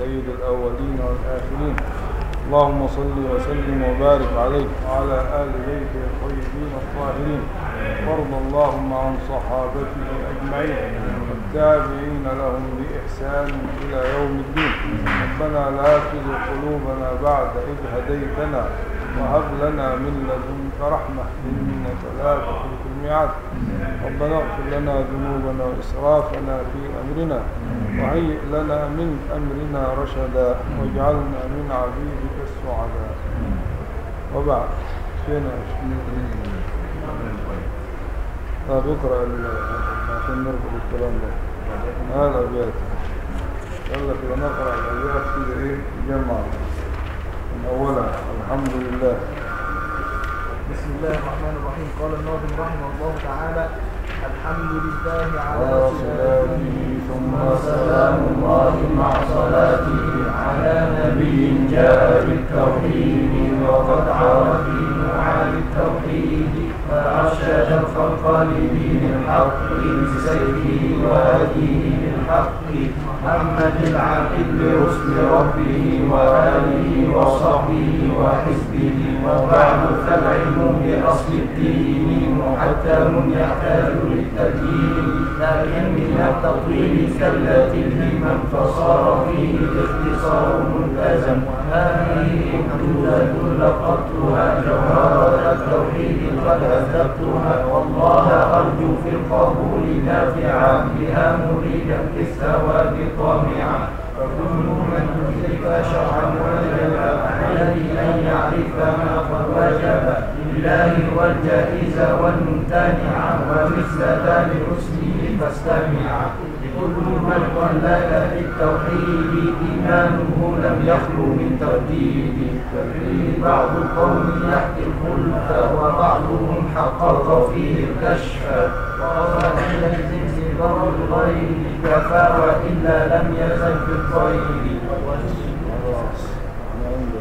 سيد الأولين والآخرين اللهم صل وسلم وبارك عليه وعلى آل بيته الطيبين الطاهرين وارض اللهم عن صحابته أجمعين والتابعين لهم بإحسان إلى يوم الدين ربنا لا تزغ قلوبنا بعد إذ هديتنا وهب لنا من لدنك رحمة إنك لا تخلف الميعاد ربنا اغفر لنا ذنوبنا وإسرافنا في أمرنا وهيئ لنا من أمرنا رشدا واجعلنا من عبيدك السعداء وبعد فينا طب اقرأ عشان نربط الكلام ده هذا أبيات يلا كده نقرأ الأبيات كده إيه جمع من أولها الحمد لله بسم الله الرحمن الرحيم قال الناظم رحمه الله تعالى الحمد لله على على صلاته صلاته ثم سلام الله مع صلاته على نبي جاء بالتوحيد وقد عرف في معاني التوحيد فأرشد الخلق لدين الحق بسيفه وهديه بالحق محمد العاقل برسل ربه وآله وصحبه وحزبه وبعد فالعلم بأصل الدين محتم يحتاج للتبيين لكن من التطويل كلت الهمم فصار فيه الاختصار ملتزم هذه حدود لقدتها جوهرة التوحيد قد أثبتها والله أرجو في القبول نافعا بها مريدا في الثواب طامعا فكل من كلف شرعا وجب عليه أن يعرف ما قد وجب لله والجائز والممتنع ومثل ذا لحسنه فاستمع كل من قلد في التوحيد إيمانه لم يخلو من ترديد ففيه بعض القوم يحكي الخلف وبعضهم حقق فيه الكشف وقال حينئذ ضرب الغير كفى وإلا لم يزل في الطير خلاص أنا عندي.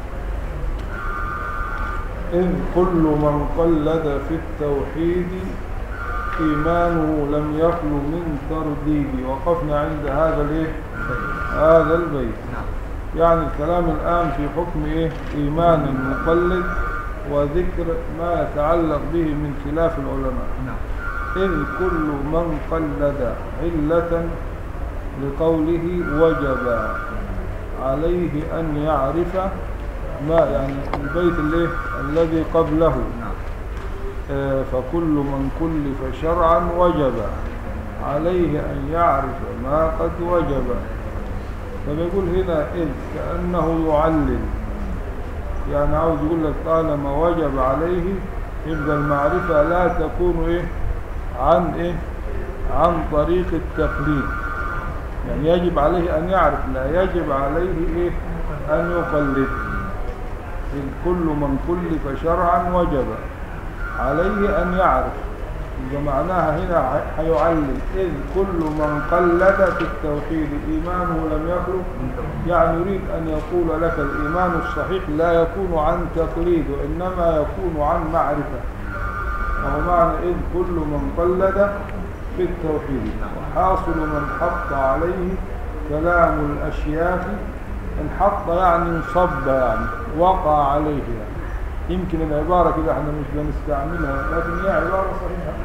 إذ كل من قلد في التوحيد إيمانه لم يخلو من ترديد وقفنا عند هذا الإيه؟ هذا البيت يعني الكلام الآن في حكم إيه؟ إيمان المقلد وذكر ما يتعلق به من خلاف العلماء إذ كل من قلد علة لقوله وجب عليه أن يعرف ما يعني البيت اللي الذي قبله آه، فكل من كلف شرعا وجب عليه أن يعرف ما قد وجب فبيقول هنا إذ كأنه يعلل يعني عاوز يقول لك طالما وجب عليه يبقى المعرفة لا تكون إيه عن إيه عن طريق التقليد يعني يجب عليه أن يعرف لا يجب عليه إيه أن يقلد إذ كل من كلف شرعا وجب عليه أن يعرف يبقى معناها هنا ح- هيعلم إذ كل من قلد في التوحيد إيمانه لم يخلو يعني يريد أن يقول لك الإيمان الصحيح لا يكون عن تقليد وإنما يكون عن معرفة وهو معنى إذ كل من قلد في التوحيد وحاصل من حط عليه كلام الأشياخ انحط يعني انصب يعني وقع عليه يعني يمكن العبارة كده احنا مش بنستعملها لكن هي عبارة صحيحة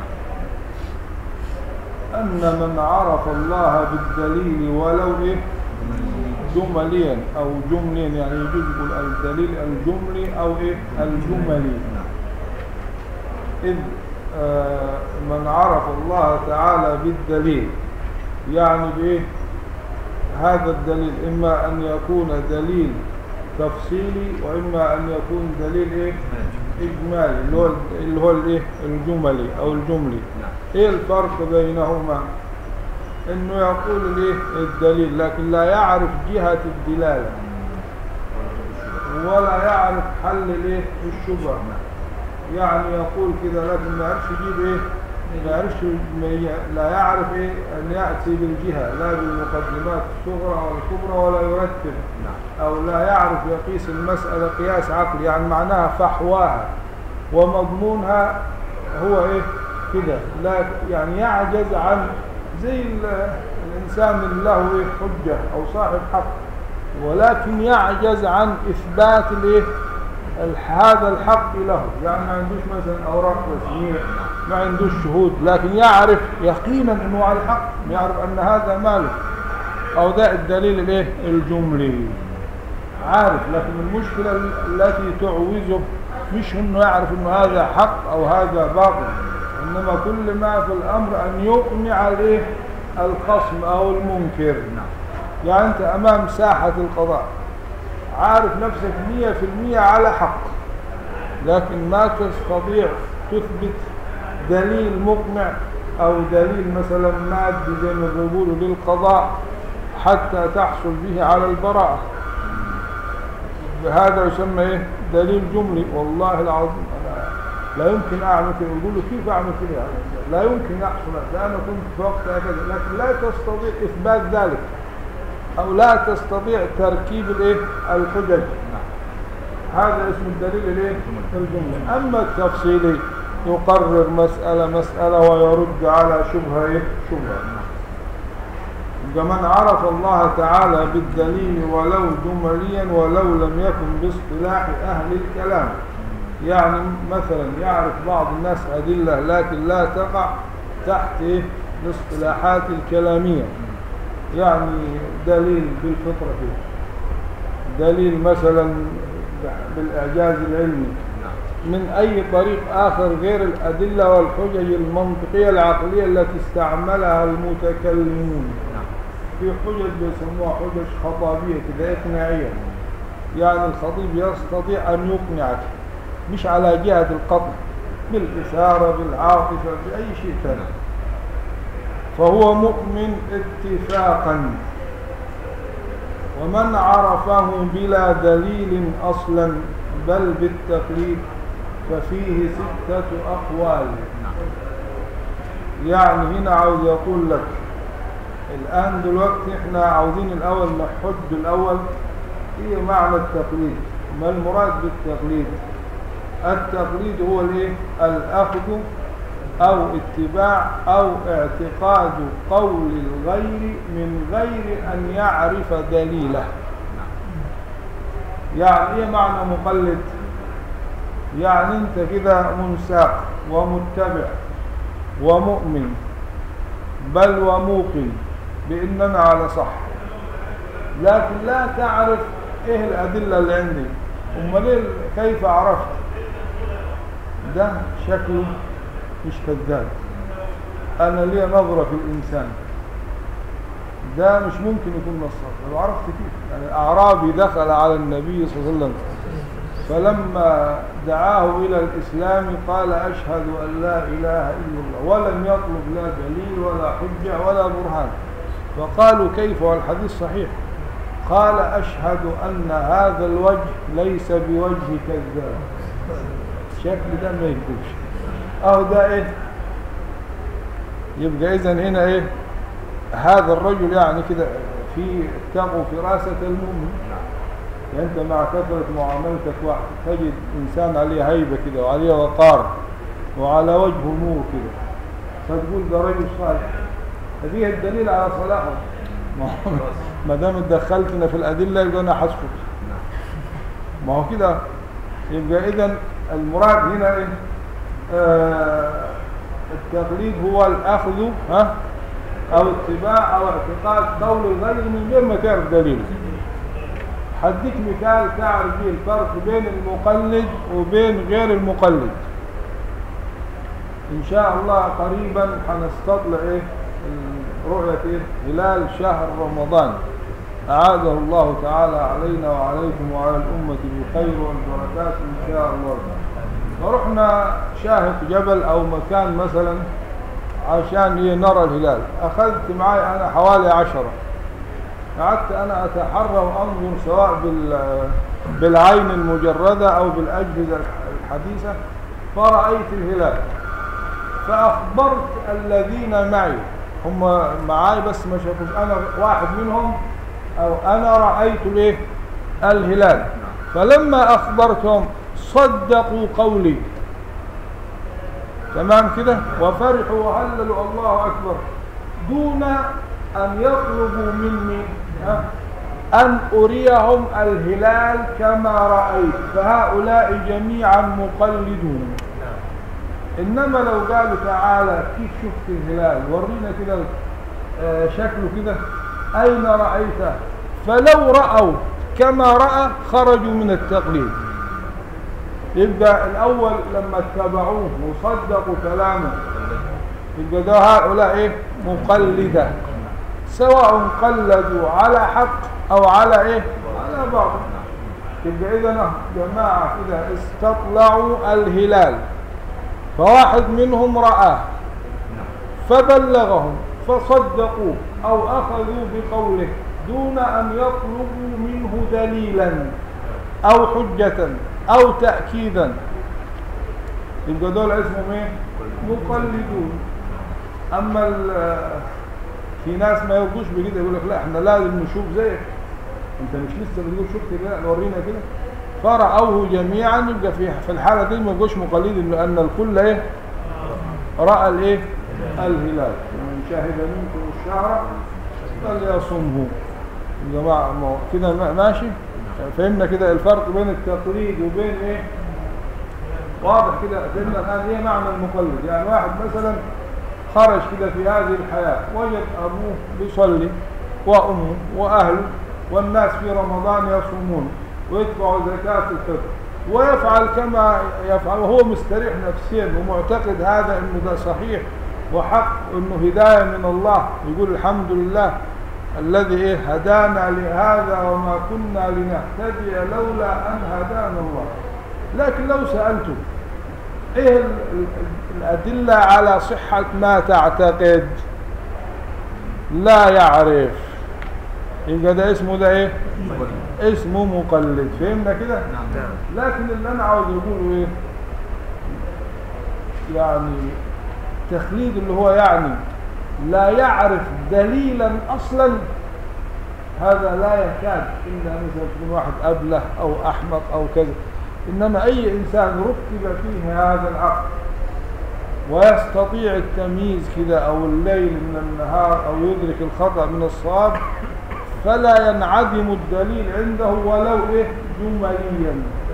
أن من عرف الله بالدليل ولو إيه جمليا أو جمليا يعني يجوز يقول الدليل الجملي أو إيه الجملي إذ آه من عرف الله تعالى بالدليل يعني بإيه هذا الدليل إما أن يكون دليل تفصيلي وإما أن يكون دليل إيه إجمالي اللي هو اللي هو الإيه الجملي أو الجملي إيه الفرق بينهما إنه يقول الإيه الدليل لكن لا يعرف جهة الدلالة ولا يعرف حل الإيه الشبهة يعني يقول كده لكن ما يعرفش يجيب إيه ما يعرفش ما ي- لا يعرف إيه أن يأتي بالجهة لا بالمقدمات الصغرى والكبرى ولا يرتب أو لا يعرف يقيس المسألة قياس عقلي يعني معناها فحواها ومضمونها هو إيه كده لا يعني يعجز عن زي ال- الإنسان اللي له إيه حجة أو صاحب حق ولكن يعجز عن إثبات الايه الح- هذا الحق له يعني ما عندوش مثلا أوراق رسمية ما عندوش شهود لكن يعرف يقينا أنه على الحق يعرف أن هذا مالك أو ده الدليل الايه الجملي عارف لكن المشكلة ال- التي تعوزه مش انه يعرف انه هذا حق او هذا باطل انما كل ما في الامر ان يقنع الايه الخصم او المنكر يعني انت امام ساحة القضاء عارف نفسك مية في المية على حق لكن ما تستطيع تثبت دليل مقنع او دليل مثلا مادي زي ما بيقولوا للقضاء حتى تحصل به على البراءة هذا يسمى ايه دليل جملي والله العظيم انا لا يمكن اعمل كده يقول له كيف اعمل كده يعني لا يمكن يحصل هذا انا كنت في وقت هكذا لكن لا تستطيع اثبات ذلك او لا تستطيع تركيب الايه الحجج هذا اسم الدليل الايه الجملي اما التفصيلي يقرر مسألة مسألة ويرد على شبهة ايه شبهة يبقى من عرف الله تعالى بالدليل ولو جمليا ولو لم يكن باصطلاح أهل الكلام يعني مثلا يعرف بعض الناس أدلة لكن لا تقع تحت إيه؟ الاصطلاحات الكلامية يعني دليل بالفطرة فيه دليل مثلا بالإعجاز العلمي من أي طريق آخر غير الأدلة والحجج المنطقية العقلية التي استعملها المتكلمون في حجج بيسموها حجج خطابية كده إقناعية يعني الخطيب يستطيع أن يقنعك مش على جهة القطع بالإثارة بالعاطفة بأي شيء ثاني فهو مؤمن اتفاقا ومن عرفه بلا دليل أصلا بل بالتقليد ففيه ستة أقوال يعني هنا عاوز يقول لك الآن دلوقتي احنا عاوزين الأول نحد الأول ايه معنى التقليد ما المراد بالتقليد التقليد هو الايه الأخذ أو اتباع أو اعتقاد قول الغير من غير أن يعرف دليله يعني ايه معنى مقلد يعني انت كده منساق ومتبع ومؤمن بل وموقن باننا على صح لكن لا تعرف ايه الادله اللي عندي امال إيه كيف عرفت ده شكله مش كذاب انا لي نظره في الانسان ده مش ممكن يكون نصاب لو عرفت كيف يعني اعرابي دخل على النبي صلى الله عليه وسلم فلما دعاه إلى الإسلام قال أشهد أن لا إله إلا الله ولم يطلب لا دليل ولا حجة ولا برهان فقالوا كيف والحديث صحيح قال أشهد أن هذا الوجه ليس بوجه كذاب شكل ده ما يكذبش أهو ده إيه يبقى إذن هنا إيه هذا الرجل يعني كده في اتقوا فراسة المؤمن يعني انت مع كثرة معاملتك واحد تجد انسان عليه هيبة كده وعليه وقار وعلى وجهه نور كده فتقول ده رجل صالح ففيه الدليل على صلاحه ما هو- ما دام اتدخلتنا في الادلة يبقى انا حسكت ما هو كده يبقى اذا المراد هنا ايه آه التقليد هو الاخذ ها او اتباع او اعتقاد قول الغير من غير ما تعرف دليله هديك مثال تعرف به الفرق بين المقلد وبين غير المقلد ان شاء الله قريبا هنستطلع ايه رؤية ايه هلال شهر رمضان أعاده الله تعالى علينا وعليكم وعلى الأمة بالخير والبركات إن شاء الله فرحنا شاهق جبل أو مكان مثلا عشان إيه نرى الهلال أخذت معي أنا حوالي عشرة قعدت أنا أتحرى وأنظر سواء بال بالعين المجردة أو بالأجهزة الحديثة فرأيت الهلال فأخبرت الذين معي هم معاي بس ما شافوش أنا واحد منهم أو أنا رأيت الايه الهلال فلما أخبرتهم صدقوا قولي تمام كده وفرحوا وهللوا الله أكبر دون أن يطلبوا مني ها أن أريهم الهلال كما رأيت فهؤلاء جميعا مقلدون إنما لو قالوا تعالى كيف شفت الهلال ورينا كده آه، شكله كده أين رأيته فلو رأوا كما رأى خرجوا من التقليد يبقى الأول لما اتبعوه وصدقوا كلامه يبقى ده هؤلاء إيه مقلدة سواء قلدوا على حق أو على إيه على باطل يبقى إذا جماعة كده استطلعوا الهلال فواحد منهم رآه فبلغهم فصدقوه أو أخذوا بقوله دون أن يطلبوا منه دليلا أو حجة أو تأكيدا يبقى دول اسمهم ايه؟ مقلدون أما ال- في ناس ما يرضوش بكده يقول لك لا احنا لازم نشوف زيك انت مش لسه بتقول شفت لا ورينا كده فرأوه جميعا يبقى في في الحالة دي ما يبقوش مقلدين لأن الكل ايه رأى الايه الهلال ومن شهد منكم الشهر فليصمه يا جماعة ما هو كده ما- ماشي فهمنا كده الفرق بين التقليد وبين ايه واضح كده فهمنا الآن ايه معنى المقلد يعني واحد مثلا خرج كده في هذه الحياة وجد أبوه بيصلي وأمه وأهله والناس في رمضان يصومون ويدفعوا زكاة الفطر ويفعل كما يفعل وهو مستريح نفسيا ومعتقد هذا انه ده صحيح وحق انه هداية من الله يقول الحمد لله الذي إيه هدانا لهذا وما كنا لنهتدي لولا أن هدانا الله لكن لو سألته ايه ال- ال- الأدلة على صحة ما تعتقد لا يعرف يبقى ده اسمه ده ايه اسمه مقلد فهمنا كده لكن اللي انا عاوز اقوله ايه يعني تخليد اللي هو يعني لا يعرف دليلا اصلا هذا لا يكاد الا مثلا يكون واحد ابله او احمق او كذا انما اي انسان ركب فيه هذا العقل ويستطيع التمييز كده او الليل من النهار او يدرك الخطا من الصواب فلا ينعدم الدليل عنده ولو ايه جمليا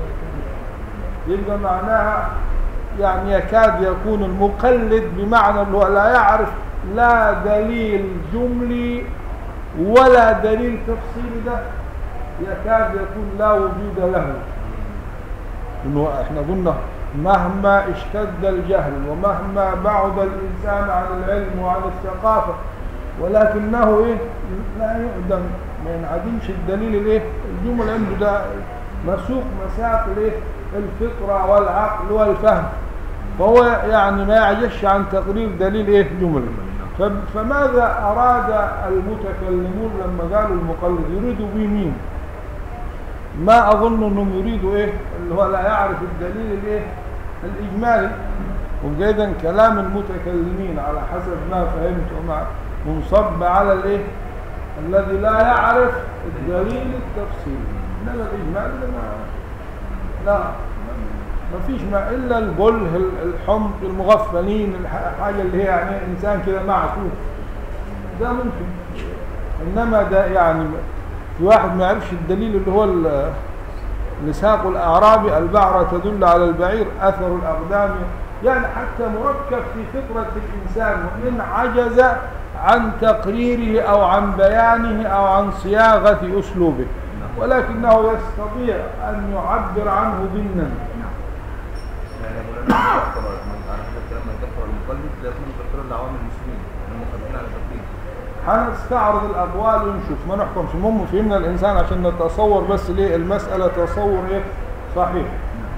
يبقى معناها يعني يكاد يكون المقلد بمعنى اللي هو لا يعرف لا دليل جملي ولا دليل تفصيلي ده يكاد يكون لا وجود له إنه احنا قلنا مهما اشتد الجهل ومهما بعد الإنسان عن العلم وعن الثقافة ولكنه ايه لا يعدم ما ينعدمش الدليل الايه الجمل عنده ده مسوق مساق الايه الفطرة والعقل والفهم فهو يعني ما يعجزش عن تقرير دليل ايه جمل ف- فماذا أراد المتكلمون لما قالوا المقلد يريدوا به مين ما أظن أنهم يريدوا إيه اللي هو لا يعرف الدليل الإيه الإجمالي وجيدا كلام المتكلمين على حسب ما فهمت ومع منصب على الإيه الذي لا يعرف الدليل التفصيلي إنما الإجمالي ده ما لا ما فيش ما إلا البله الحمق المغفلين الحاجة اللي هي يعني إنسان كده معكوف ده ممكن إنما ده يعني في واحد ما يعرفش الدليل اللي هو ال- لساق الأعرابي البعرة تدل على البعير أثر الأقدام يعني حتى مركب في فطرة الإنسان وإن عجز عن تقريره أو عن بيانه أو عن صياغة أسلوبه ولكنه يستطيع أن يعبر عنه ضمنا يعني مولانا كفر على هذا الكلام من كفر المقلد لا يكون كفر لعوام المسلمين المقلدين على التقليد هنستعرض الأقوال ونشوف ما نحكمش المهم فهمنا الإنسان عشان نتصور بس ليه المسألة تصور إيه صحيح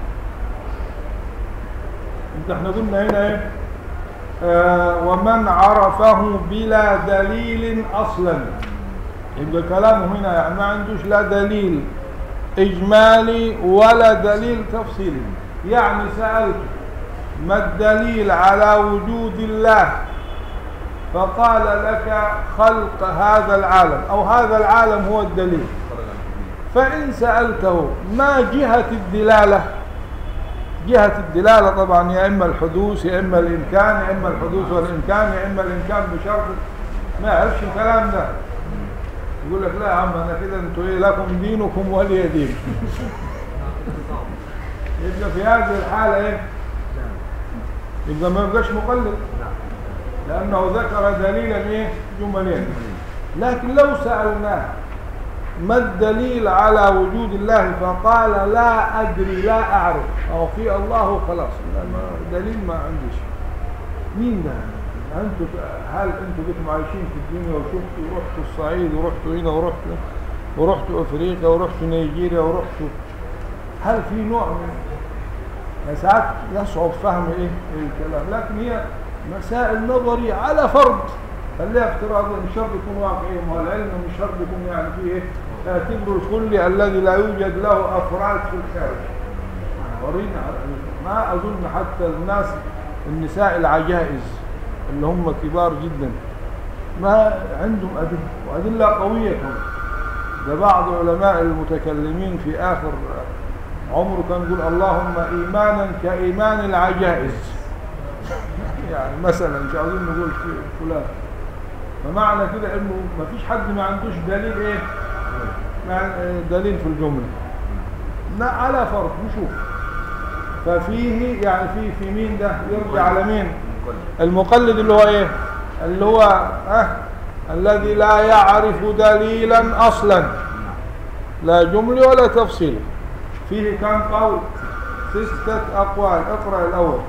انت احنا قلنا هنا ايه آه ومن عرفه بلا دليل أصلا يبقى كلامه هنا يعني ما عندوش لا دليل إجمالي ولا دليل تفصيلي يعني سألت ما الدليل على وجود الله فقال لك خلق هذا العالم أو هذا العالم هو الدليل خرج عن التقليد فإن سألته ما جهة الدلالة جهة الدلالة طبعا يا إما الحدوث يا إما الإمكان يا إما الحدوث والإمكان يا إما الإمكان بشرط ما يعرفش الكلام ده يقول لك لا يا عم انا كده انتوا ايه لكم دينكم ولي دين يبقى في هذه الحالة ايه يبقى ما يبقاش مقلد لأنه ذكر دليلا ايه جملين لكن لو سألناه ما الدليل على وجود الله فقال لا أدري لا أعرف أو في الله خلاص لا ما دليل ما عنديش مين ده أنتوا هل أنتوا كنتم عايشين في الدنيا وشفتوا ورحتوا الصعيد ورحتوا هنا ورحتوا ورحتوا أفريقيا ورحتوا نيجيريا ورحتوا هل في نوع من يعني ساعات يصعب فهم ايه الكلام لكن هي مسائل نظري على فرض خليها افتراض مش شرط يكون واقعي ما هو العلم مش شرط يكون يعني فيه ايه اعتبره الكلي الذي لا يوجد له افراد في الخارج ورينا ما اظن حتى الناس النساء العجائز اللي هم كبار جدا ما عندهم ادله وادله قويه كمان ده بعض علماء المتكلمين في اخر عمره كان يقول اللهم ايمانا كايمان العجائز يعني مثلا مش عاوزين نقول في- فلان فمعنى كده انه ما فيش حد ما عندوش دليل ايه مع- دليل في الجمله لا على فرض نشوف ففيه يعني في في مين ده يرجع على مين المقلد اللي هو ايه اللي هو أه الذي لا يعرف دليلا اصلا لا جمله ولا تفصيل فيه كم قول ستة أقوال اقرأ الأول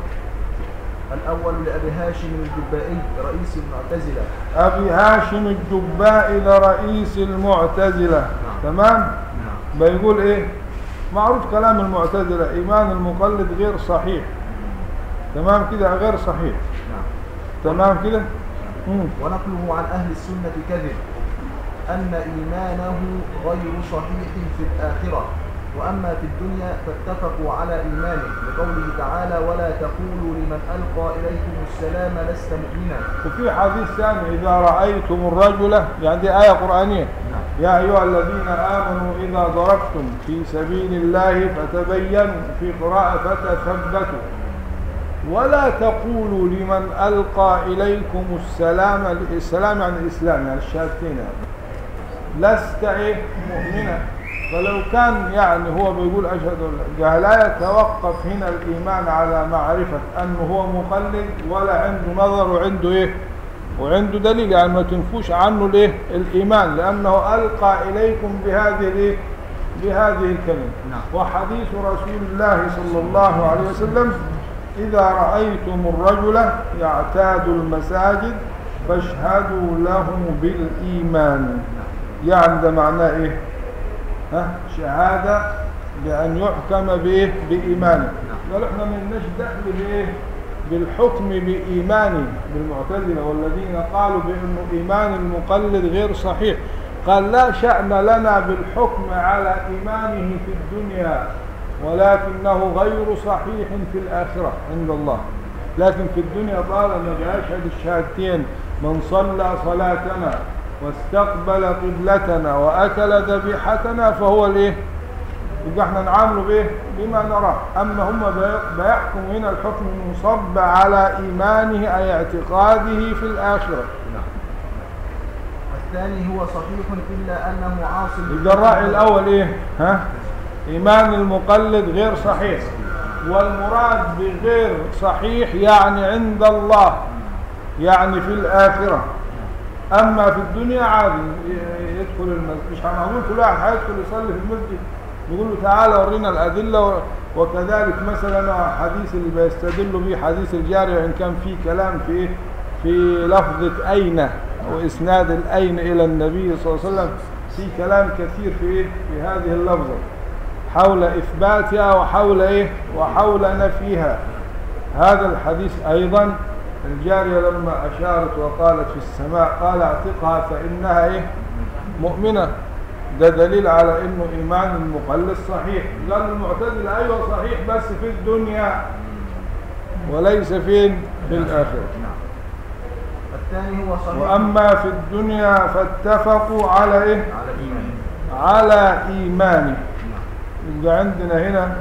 الأول لأبي هاشم الجبائي رئيس المعتزلة أبي هاشم الجبائي رئيس المعتزلة تمام نعم بيقول إيه معروف كلام المعتزلة إيمان المقلد غير صحيح تمام كده غير صحيح نعم تمام كده مم. ونقله عن أهل السنة كذب أن إيمانه غير صحيح في الآخرة وأما في الدنيا فاتفقوا على إيمانه لقوله تعالى ولا تقولوا لمن ألقى إليكم السلام لست مؤمنا وفي حديث ثاني إذا رأيتم الرجل يعني دي آية قرآنية يا أيها الذين آمنوا إذا ضربتم في سبيل الله فتبينوا في قراءة فتثبتوا ولا تقولوا لمن ألقى إليكم السلام السلام يعني الإسلام يعني الشهادتين يعني. لست إيه مؤمنا فلو كان يعني هو بيقول أشهد أن لا لا يتوقف هنا الإيمان على معرفة أنه هو مقلد ولا عنده نظر وعنده إيه وعنده دليل يعني ما تنفوش عنه الإيه الإيمان لأنه ألقى إليكم بهذه الإيه بهذه الكلمة نعم. وحديث رسول الله صلى الله عليه وسلم إذا رأيتم الرجل يعتاد المساجد فاشهدوا له بالإيمان يعني ده معناه إيه ها شهادة بأن يحكم بإيه بإيمانه قال احنا ملناش دخل بإيه بالحكم بإيمانه بالمعتزلة والذين قالوا بأنه إيمان المقلد غير صحيح قال لا شأن لنا بالحكم على إيمانه في الدنيا ولكنه غير صحيح في الآخرة عند الله لكن في الدنيا طالما بأشهد الشهادتين من صلى صلاتنا واستقبل قبلتنا وأكل ذبيحتنا فهو الايه يبقى احنا نعامله بايه بما نراه اما هم بي- بيحكموا هنا الحكم المصب على ايمانه اي اعتقاده في الاخره نعم والثاني هو صحيح إلا أنه عاصم يبقى الراي الاول ايه ها ايمان المقلد غير صحيح والمراد بغير صحيح يعني عند الله يعني في الاخره اما في الدنيا عادي ي- يدخل المسجد مش هنقول كل واحد هيدخل يصلي في المسجد نقول له تعالى ورينا الادله و- وكذلك مثلا حديث اللي بيستدلوا به حديث الجاريه ان كان في كلام في إيه؟ في لفظه اين واسناد الاين الى النبي صلى الله عليه وسلم في كلام كثير في إيه؟ في هذه اللفظه حول اثباتها وحول ايه وحول نفيها هذا الحديث ايضا الجارية لما أشارت وقالت في السماء قال اعتقها فإنها إيه مؤمنة ده دليل على إنه إيمان المقلد صحيح قال المعتزل أيوة صحيح بس في الدنيا وليس فين في الآخرة نعم الثاني هو صحيح وأما في الدنيا فاتفقوا على إيه على الإيمان على إيمانه نعم يبقى عندنا هنا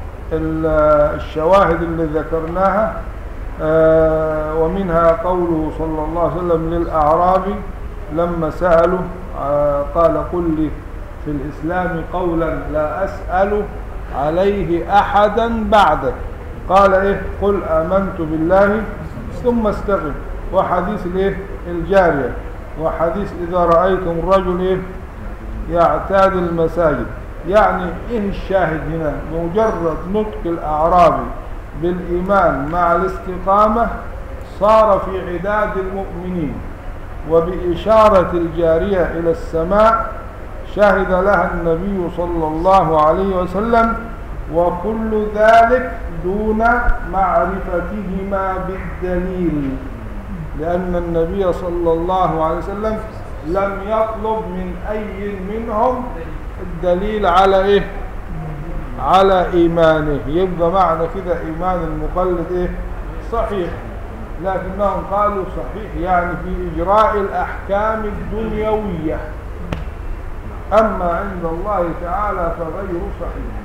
ال- الشواهد اللي ذكرناها آه، ومنها قوله صلى الله عليه وسلم للأعرابي لما سألوا آه، قال قل لي في الإسلام قولا لا أسأل عليه أحدا بعدك قال إيه قل آمنت بالله ثم استقم وحديث الإيه الجارية وحديث إذا رأيتم الرجل إيه يعتاد المساجد يعني إيه الشاهد هنا مجرد نطق الأعرابي بالإيمان مع الاستقامة صار في عداد المؤمنين وبإشارة الجارية إلى السماء شهد لها النبي صلى الله عليه وسلم وكل ذلك دون معرفتهما بالدليل لأن النبي صلى الله عليه وسلم لم يطلب من أي منهم الدليل على إيه على إيمانه يبقى معنى كده إيمان المقلد إيه صحيح لكنهم قالوا صحيح يعني في إجراء الأحكام الدنيوية أما عند الله تعالى فغير صحيح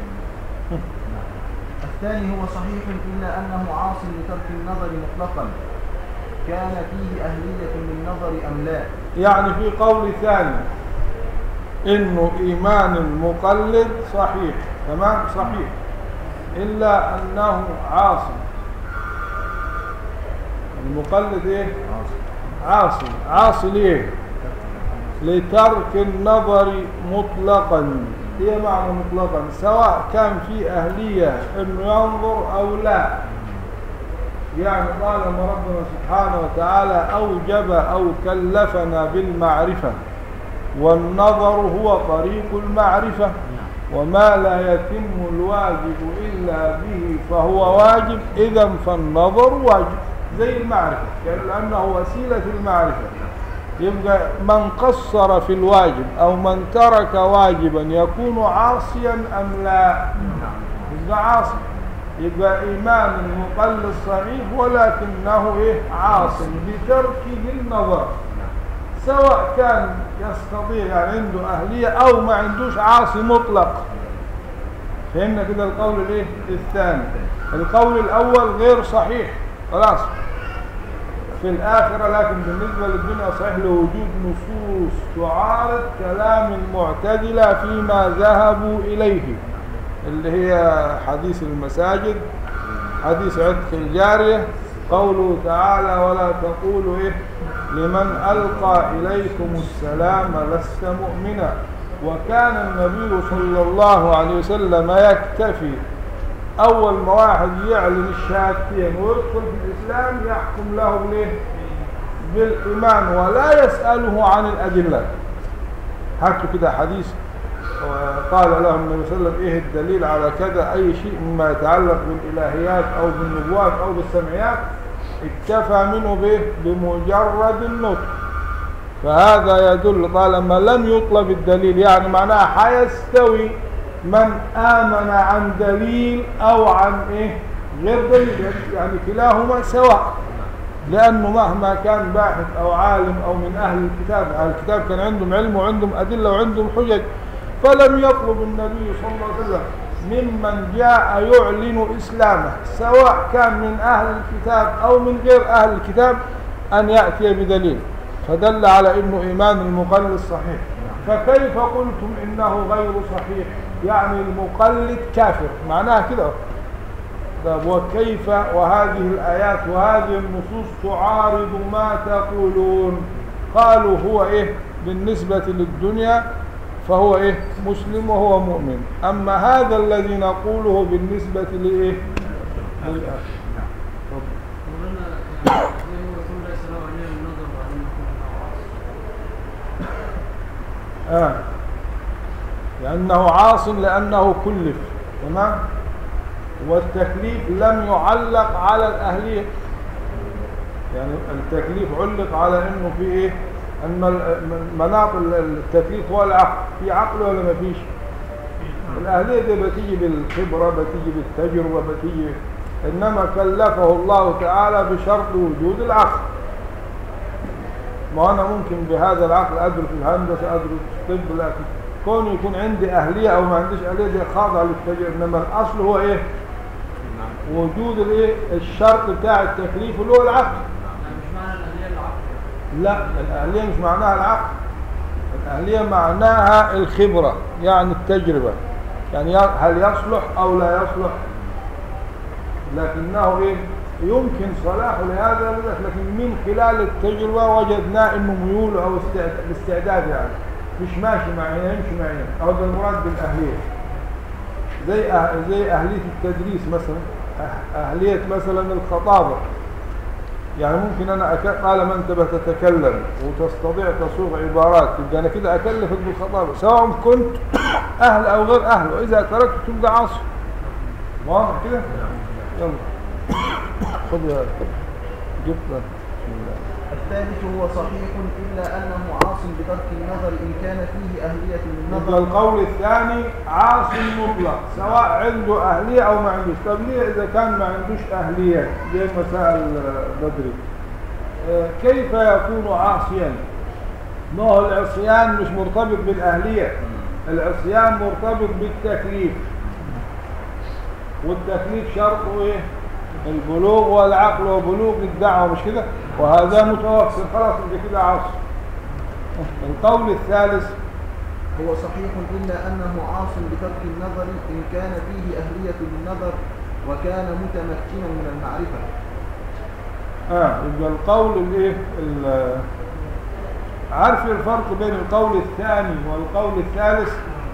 الثاني هو صحيح إلا أنه عاص لترك النظر مطلقا كان فيه أهلية للنظر أم لا يعني في قول ثاني انه ايمان المقلد صحيح تمام صحيح الا انه عاصي المقلد ايه عاصي عاصي ليه لترك النظر مطلقا هي معنى مطلقا سواء كان في اهليه انه ينظر او لا يعني طالما ربنا سبحانه وتعالى اوجب او كلفنا بالمعرفه والنظر هو طريق المعرفة وما لا يتم الواجب إلا به فهو واجب إذا فالنظر واجب زي المعرفة لأنه وسيلة المعرفة يبقى من قصر في الواجب أو من ترك واجبا يكون عاصيا أم لا يبقى عاصي يبقى إيمان المقلد صحيح ولكنه إيه عاصي بتركه النظر سواء كان يستطيع يعني عنده أهلية أو ما عندوش عاصي مطلق فهمنا كده القول الايه الثاني القول الأول غير صحيح خلاص في الآخرة لكن بالنسبة للدنيا صحيح لوجود نصوص تعارض كلام المعتدلة فيما ذهبوا إليه اللي هي حديث المساجد حديث عتق الجارية قوله تعالى ولا تقولوا إيه لمن ألقى إليكم السلام لست مؤمنا وكان النبي صلى الله عليه وسلم يكتفي أول ما واحد يعلن الشهادتين ويدخل في الإسلام يحكم له ليه بالإيمان ولا يسأله عن الأدلة هاتوا كده حديث قال له النبي صلى الله عليه وسلم ايه الدليل على كذا اي شيء مما يتعلق بالالهيات او بالنبوات او بالسمعيات اكتفى منه به بمجرد النطق فهذا يدل طالما لم يطلب الدليل يعني معناها حيستوي من آمن عن دليل أو عن إيه غير دليل يعني كلاهما سواء لأنه مهما كان باحث أو عالم أو من أهل الكتاب أهل الكتاب كان عندهم علم وعندهم أدلة وعندهم حجج فلم يطلب النبي صلى الله عليه وسلم ممن جاء يعلن إسلامه سواء كان من أهل الكتاب أو من غير أهل الكتاب أن يأتي بدليل فدل على أنه إيمان المقلد صحيح فكيف قلتم إنه غير صحيح يعني المقلد كافر معناها كده طب وكيف وهذه الآيات وهذه النصوص تعارض ما تقولون قالوا هو إيه بالنسبة للدنيا فهو إيه مسلم وهو مؤمن أما هذا الذي نقوله بالنسبة لإيه للآخر مولانا زي ما يقول ليس له عينين النظر وعلم عاصي آه. لأنه عاص لأنه كلف تمام والتكليف لم يعلق على الأهلية يعني التكليف علق على أنه في إيه أن ال- مناط ال- التكليف هو العقل في عقل ولا ما فيش الأهلية دي بتيجي بالخبرة بتيجي بالتجربة بتيجي إنما كلفه الله تعالى بشرط وجود العقل ما أنا ممكن بهذا العقل أدرس الهندسة أدرس الطب لكن كون يكون عندي أهلية أو ما عنديش أهلية دي خاضعة للتجربة إنما الأصل هو إيه؟ وجود الإيه؟ الشرط بتاع التكليف اللي هو العقل يعني مش معنى الأهلية العقل لا الأهلية مش معناها العقل الأهلية معناها الخبرة يعني التجربة يعني ي- هل يصلح أو لا يصلح لكنه إيه يمكن صلاحه لهذا الهدف، لكن من خلال التجربة وجدناه إنه ميول أو استعد- الاستعداد يعني مش ماشي معنا يمشي معنا أو ده المراد بالأهلية زي أه زي أهلية التدريس مثلا أه- أهلية مثلا الخطابة يعني ممكن انا أك... طالما انت بتتكلم وتستطيع تصوغ عبارات تبقى انا كده اكلفك بالخطابه سواء كنت اهل او غير اهل واذا تركت تبقى عاصي واضح كده يلا خذ يا جبت بسم الله الثالث هو صحيح إلا أنه عاص بترك النظر إن كان فيه أهلية يبقى للنظر القول الثاني عاصي مطلق سواء عنده أهلية أو ما عندوش طب ليه إذا كان ما عندوش أهلية زي ما سأل بدري آه، كيف يكون عاصيا ما هو العصيان مش مرتبط بالأهلية العصيان مرتبط بالتكليف والتكليف شرطه ايه البلوغ والعقل وبلوغ الدعوة مش كده وهذا متوفر خلاص انت كده عاصي القول الثالث هو صحيح إلا أنه عاص بترك النظر إن كان فيه أهلية للنظر وكان متمكنا من المعرفة اه يبقى القول الايه ال- عارف الفرق بين القول الثاني والقول الثالث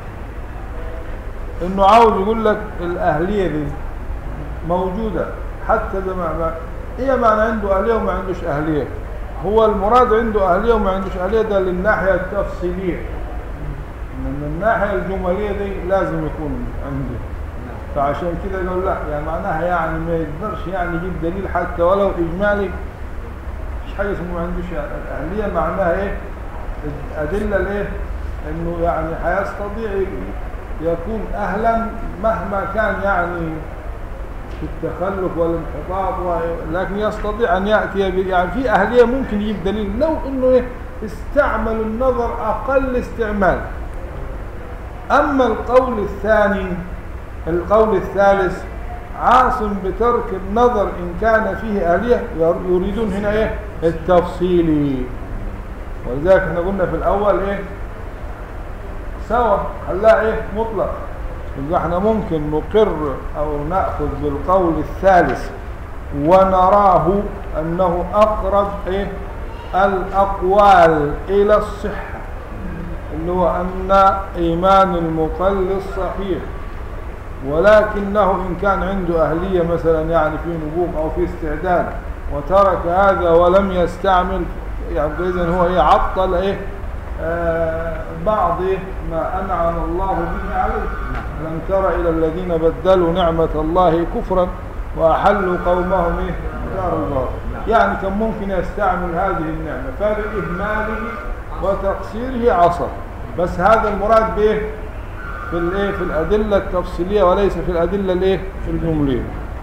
انه عاوز يقول لك الاهليه دي موجوده حتى ده ما ما هي معنى عنده اهليه وما عندوش اهليه هو المراد عنده اهليه وما عندوش اهليه ده للناحيه التفصيليه من الناحيه الجماليه دي لازم يكون عنده فعشان كده يقول لا يعني معناها يعني ما يقدرش يعني يجيب دليل حتى ولو اجمالي مش حاجه اسمه ما عندوش الاهليه معناها ايه الادله الايه انه يعني هيستطيع يكون اهلا مهما كان يعني في التخلف والانحطاط و- لكن يستطيع ان ياتي ب- يعني في اهليه ممكن يجيب دليل لو انه إيه استعمل النظر اقل استعمال أما القول الثاني القول الثالث عاصم بترك النظر إن كان فيه آلية ير- يريدون هنا إيه التفصيلي ولذلك احنا قلنا في الأول إيه سوا خلاها إيه مطلق يبقى احنا ممكن نقر أو نأخذ بالقول الثالث ونراه أنه أقرب إيه الأقوال إلى الصحة اللي هو أن إيمان المقلد صحيح ولكنه إن كان عنده أهلية مثلا يعني في نبوغ أو في استعداد وترك هذا ولم يستعمل يعني إذن هو إيه عطل إيه آه بعض إيه ما أنعم الله به عليه لم تر إلى الذين بدلوا نعمة الله كفرا وأحلوا قومهم إيه دار الله يعني كان ممكن يستعمل هذه النعمة فبإهماله وتقصيره عصر بس هذا المراد به في الايه في الادله التفصيليه وليس في الادله الايه الجمليه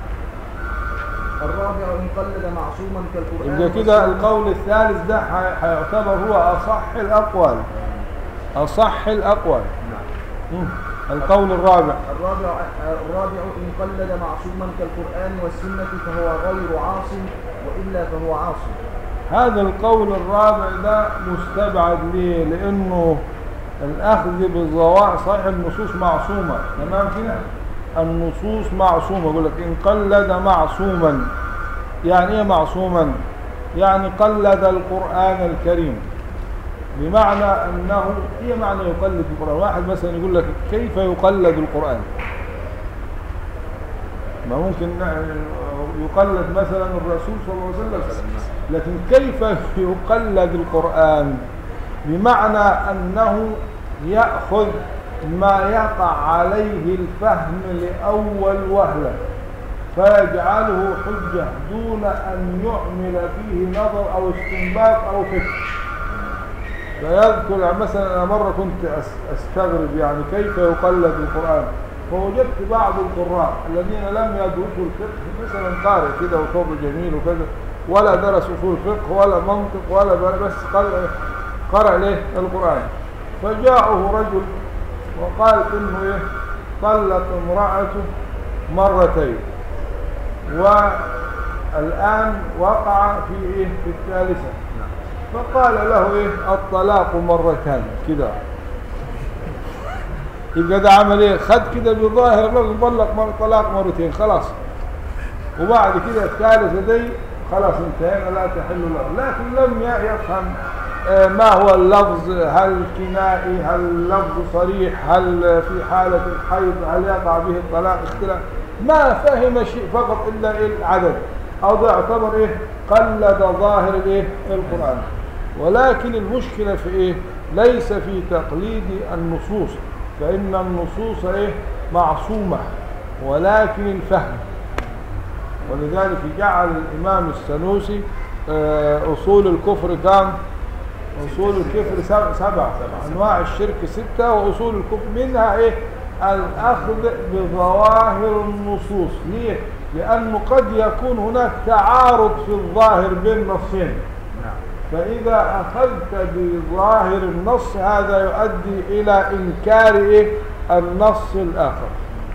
الرابع إن قلد معصوما كالقرآن يبقى كده والسنة. القول الثالث ده ح- هيعتبر هو اصح الاقوال اصح الاقوال مم. القول الرابع الرابع الرابع إن قلد معصوما كالقرآن والسنة فهو غير عاص وإلا فهو عاص هذا القول الرابع ده مستبعد ليه لانه الاخذ بالظواهر صحيح النصوص معصومه تمام كده النصوص معصومه يقول لك ان قلد معصوما يعني ايه معصوما يعني قلد القران الكريم بمعنى انه ايه معنى يقلد القران واحد مثلا يقول لك كيف يقلد القران ما ممكن يقلد مثلا الرسول صلى الله عليه وسلم لكن كيف يقلد القرآن بمعنى أنه يأخذ ما يقع عليه الفهم لأول وهلة فيجعله حجة دون أن يعمل فيه نظر أو استنباط أو فكر فيذكر يعني مثلا أنا مرة كنت أس- أستغرب يعني كيف يقلد القرآن فوجدت بعض القراء الذين لم يدرسوا الفقه مثلا قارئ كده وصوته جميل وكذا ولا درس اصول فقه ولا منطق ولا بل- بس قال قرأ له القرآن فجاءه رجل وقال انه ايه طلق امرأته مرتين والآن وقع في ايه في الثالثة فقال له ايه الطلاق مرتان كده يبقى ده عمل ايه خد كده بظاهر الرجل طلق مر طلاق مرتين خلاص وبعد كده الثالثة دي خلاص انتهينا لا تحل له لكن لم ي- يفهم آه، ما هو اللفظ هل كنائي هل لفظ صريح هل في حالة الحيض هل يقع به الطلاق اختلاف ما فهم شيء فقط إلا إيه العدد أو ده يعتبر إيه قلد ظاهر الإيه القرآن ولكن المشكلة في إيه ليس في تقليد النصوص فإن النصوص إيه معصومة ولكن الفهم ولذلك جعل الإمام السنوسي آه، أصول الكفر كام؟ أصول الكفر سبع, سبع. أنواع الشرك ستة وأصول الكفر منها إيه؟ الأخذ بظواهر النصوص ليه؟ لأنه قد يكون هناك تعارض في الظاهر بين نصين فإذا أخذت بظاهر النص هذا يؤدي إلى إنكار إيه؟ النص الآخر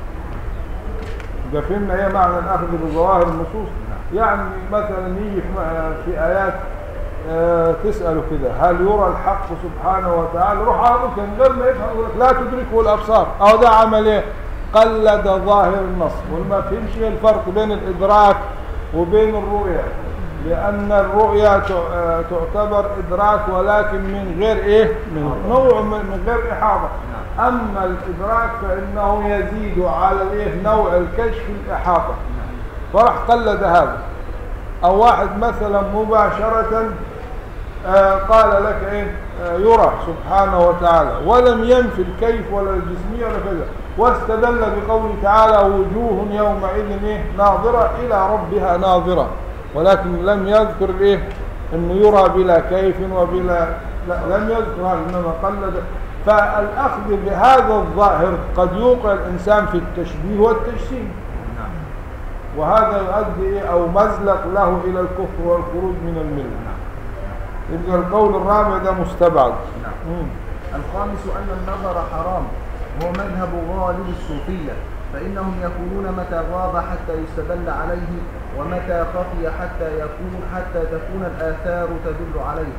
يبقى فهمنا ايه معنى الاخذ بظواهر النصوص يعني مثلا يجي في- في ايات آه، تساله كده هل يرى الحق سبحانه وتعالى روح على طول من غير ما يفهم يقول لك لا تدركه الابصار او ده عمل ايه قلد ظاهر النص وما فهمش ايه الفرق بين الادراك وبين الرؤيه لان الرؤيه ت- آه، تعتبر ادراك ولكن من غير ايه من نوع من من غير احاطه اما الادراك فانه يزيد على الايه نوع الكشف الاحاطه فراح قلد هذا او واحد مثلا مباشره آه، قال لك ايه آه، يرى سبحانه وتعالى ولم ينفي الكيف ولا الجسميه ولا كذا واستدل بقوله تعالى وجوه يومئذ ايه ناظره الى ربها ناظره ولكن لم يذكر ايه انه يرى بلا كيف وبلا لا لم يذكر هذا انما قلد فالاخذ بهذا الظاهر قد يوقع الانسان في التشبيه والتجسيم وهذا يؤدي إيه أو مزلق له إلى الكفر والخروج من الملة يبقى القول الرابع ده مستبعد مم. الخامس أن النظر حرام وهو مذهب غالب الصوفية فإنهم يقولون متى غاب حتى يستدل عليه ومتى خفي حتى يكون حتى تكون الآثار تدل عليه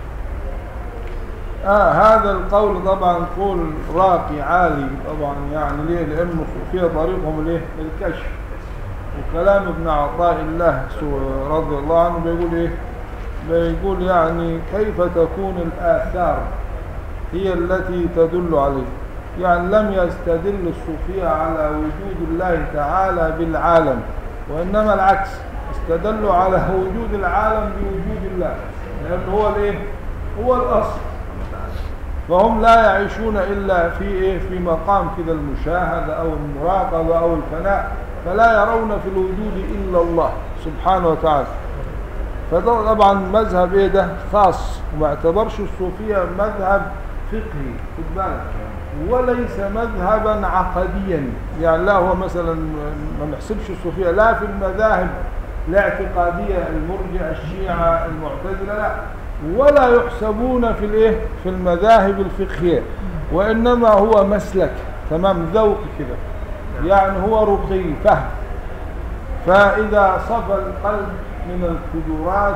آه هذا القول طبعا قول راقي عالي طبعا يعني ليه لأنه فيه طريقهم ليه الكشف وكلام ابن عطاء الله سو- رضي الله عنه بيقول ايه بيقول يعني كيف تكون الآثار هي التي تدل عليه يعني لم يستدل الصوفية على وجود الله تعالى بالعالم وإنما العكس استدلوا على وجود العالم بوجود الله لأنه هو الايه هو الأصل فهم لا يعيشون إلا في إيه في مقام كذا المشاهدة أو المراقبة أو الفناء فلا يرون في الوجود إلا الله سبحانه وتعالى فده طبعا مذهب إيه ده خاص وما اعتبرش الصوفية مذهب فقهي خد بالك وليس مذهبا عقديا يعني لا هو مثلا ما نحسبش الصوفية لا في المذاهب الاعتقادية المرجع الشيعة المعتزلة لا ولا يحسبون في الايه في المذاهب الفقهية وإنما هو مسلك تمام ذوق كده يعني هو رقي فهم فإذا صفى القلب من الفجورات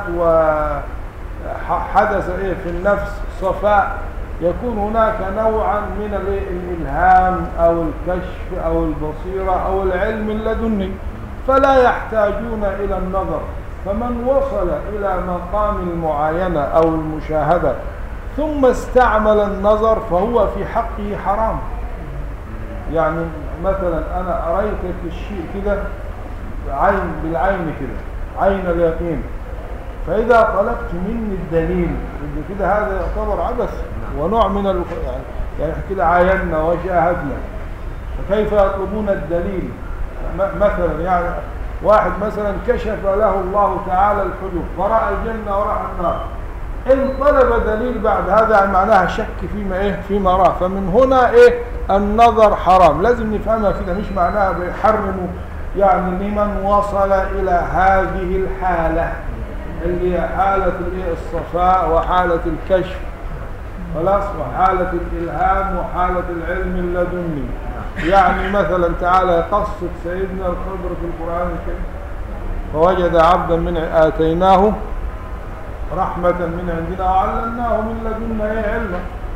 وحدث إيه في النفس صفاء يكون هناك نوعا من الإيه؟ الإلهام أو الكشف أو البصيرة أو العلم اللدني فلا يحتاجون إلى النظر فمن وصل إلى مقام المعاينة أو المشاهدة ثم استعمل النظر فهو في حقه حرام يعني مثلا أنا أريتك الشيء كده عين بالعين كده عين اليقين فإذا طلبت مني الدليل إن كده هذا يعتبر عبث ونوع من ال... يعني يعني كده عاينا وشاهدنا فكيف يطلبون الدليل م- مثلا يعني واحد مثلا كشف له الله تعالى الحدود فرأى الجنة ورأى النار إن طلب دليل بعد هذا يعني معناها شك فيما إيه فيما رأى فمن هنا إيه النظر حرام لازم نفهمها كده مش معناها بيحرموا يعني لمن وصل إلى هذه الحالة اللي هي حالة الإيه الصفاء وحالة الكشف خلاص وحالة الإلهام وحالة العلم اللدني يعني مثلا تعالى قصة سيدنا الخضر في القرآن الكريم فوجد عبدا من آتيناه رحمة من عندنا وعلمناه من لدنا إيه علما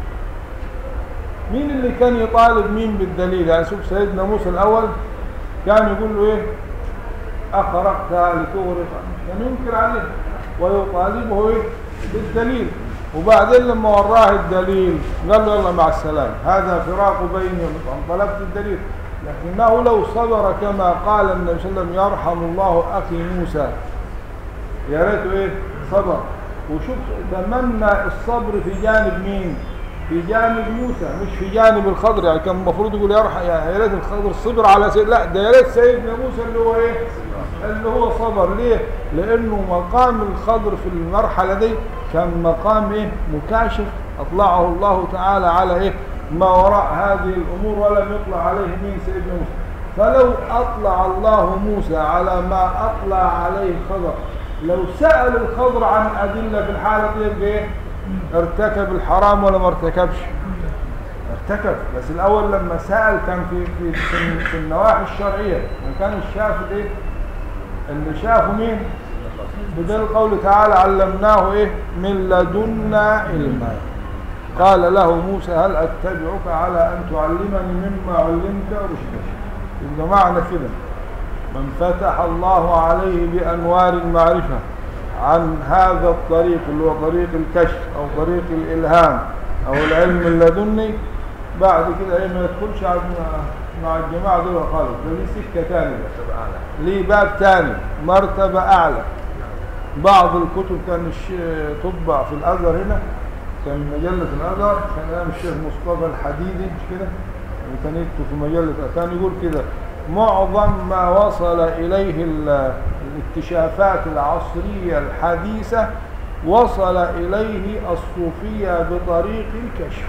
مين اللي كان يطالب مين بالدليل يعني شوف سيدنا موسى الأول كان يقول له إيه أخرقتها لتغرق كان ينكر عليه ويطالبه إيه بالدليل وبعدين لما وراه الدليل قال له يلا مع السلامة هذا فراق بيني وبين طلبت الدليل لكنه لو صبر كما قال النبي صلى الله عليه وسلم يرحم الله أخي موسى يا ريته ايه صبر وشوف تمنى الصبر في جانب مين في جانب موسى مش في جانب الخضر يعني كان المفروض يقول يرحم يعني يا ريت الخضر صبر على سيد لا ده يا ريت سيدنا موسى اللي هو ايه اللي هو صبر ليه لانه مقام الخضر في المرحله دي كان مقام ايه مكاشف اطلعه الله تعالى على ايه ما وراء هذه الامور ولم يطلع عليه مين سيدنا موسى فلو اطلع الله موسى على ما اطلع عليه الخضر لو سأل الخضر عن أدلة في الحالة دي يبقى إيه؟ ارتكب الحرام ولا ما ارتكبش ارتكب بس الأول لما سأل كان في في في, في النواحي الشرعية ما كان شاف إيه اللي شافه مين بدل قوله تعالى علمناه إيه من لدنا علما قال له موسى هل أتبعك على أن تعلمني مما علمت رشدا يبقى معنى كده من فتح الله عليه بأنوار المعرفة عن هذا الطريق اللي هو طريق الكشف أو طريق الإلهام أو العلم اللدني بعد كده ايه ما يدخلش على- مع الجماعة دول خالص ده ليه سكة تانية ليه باب تاني مرتبة أعلى بعض الكتب كان الش- تطبع في الأزهر هنا كان مجلة الأزهر كان أيام الشيخ مصطفى الحديدي مش كده يعني كان يكتب في مجلة كان يقول كده معظم ما وصل إليه ال- الاكتشافات العصرية الحديثة وصل إليه الصوفية بطريق الكشف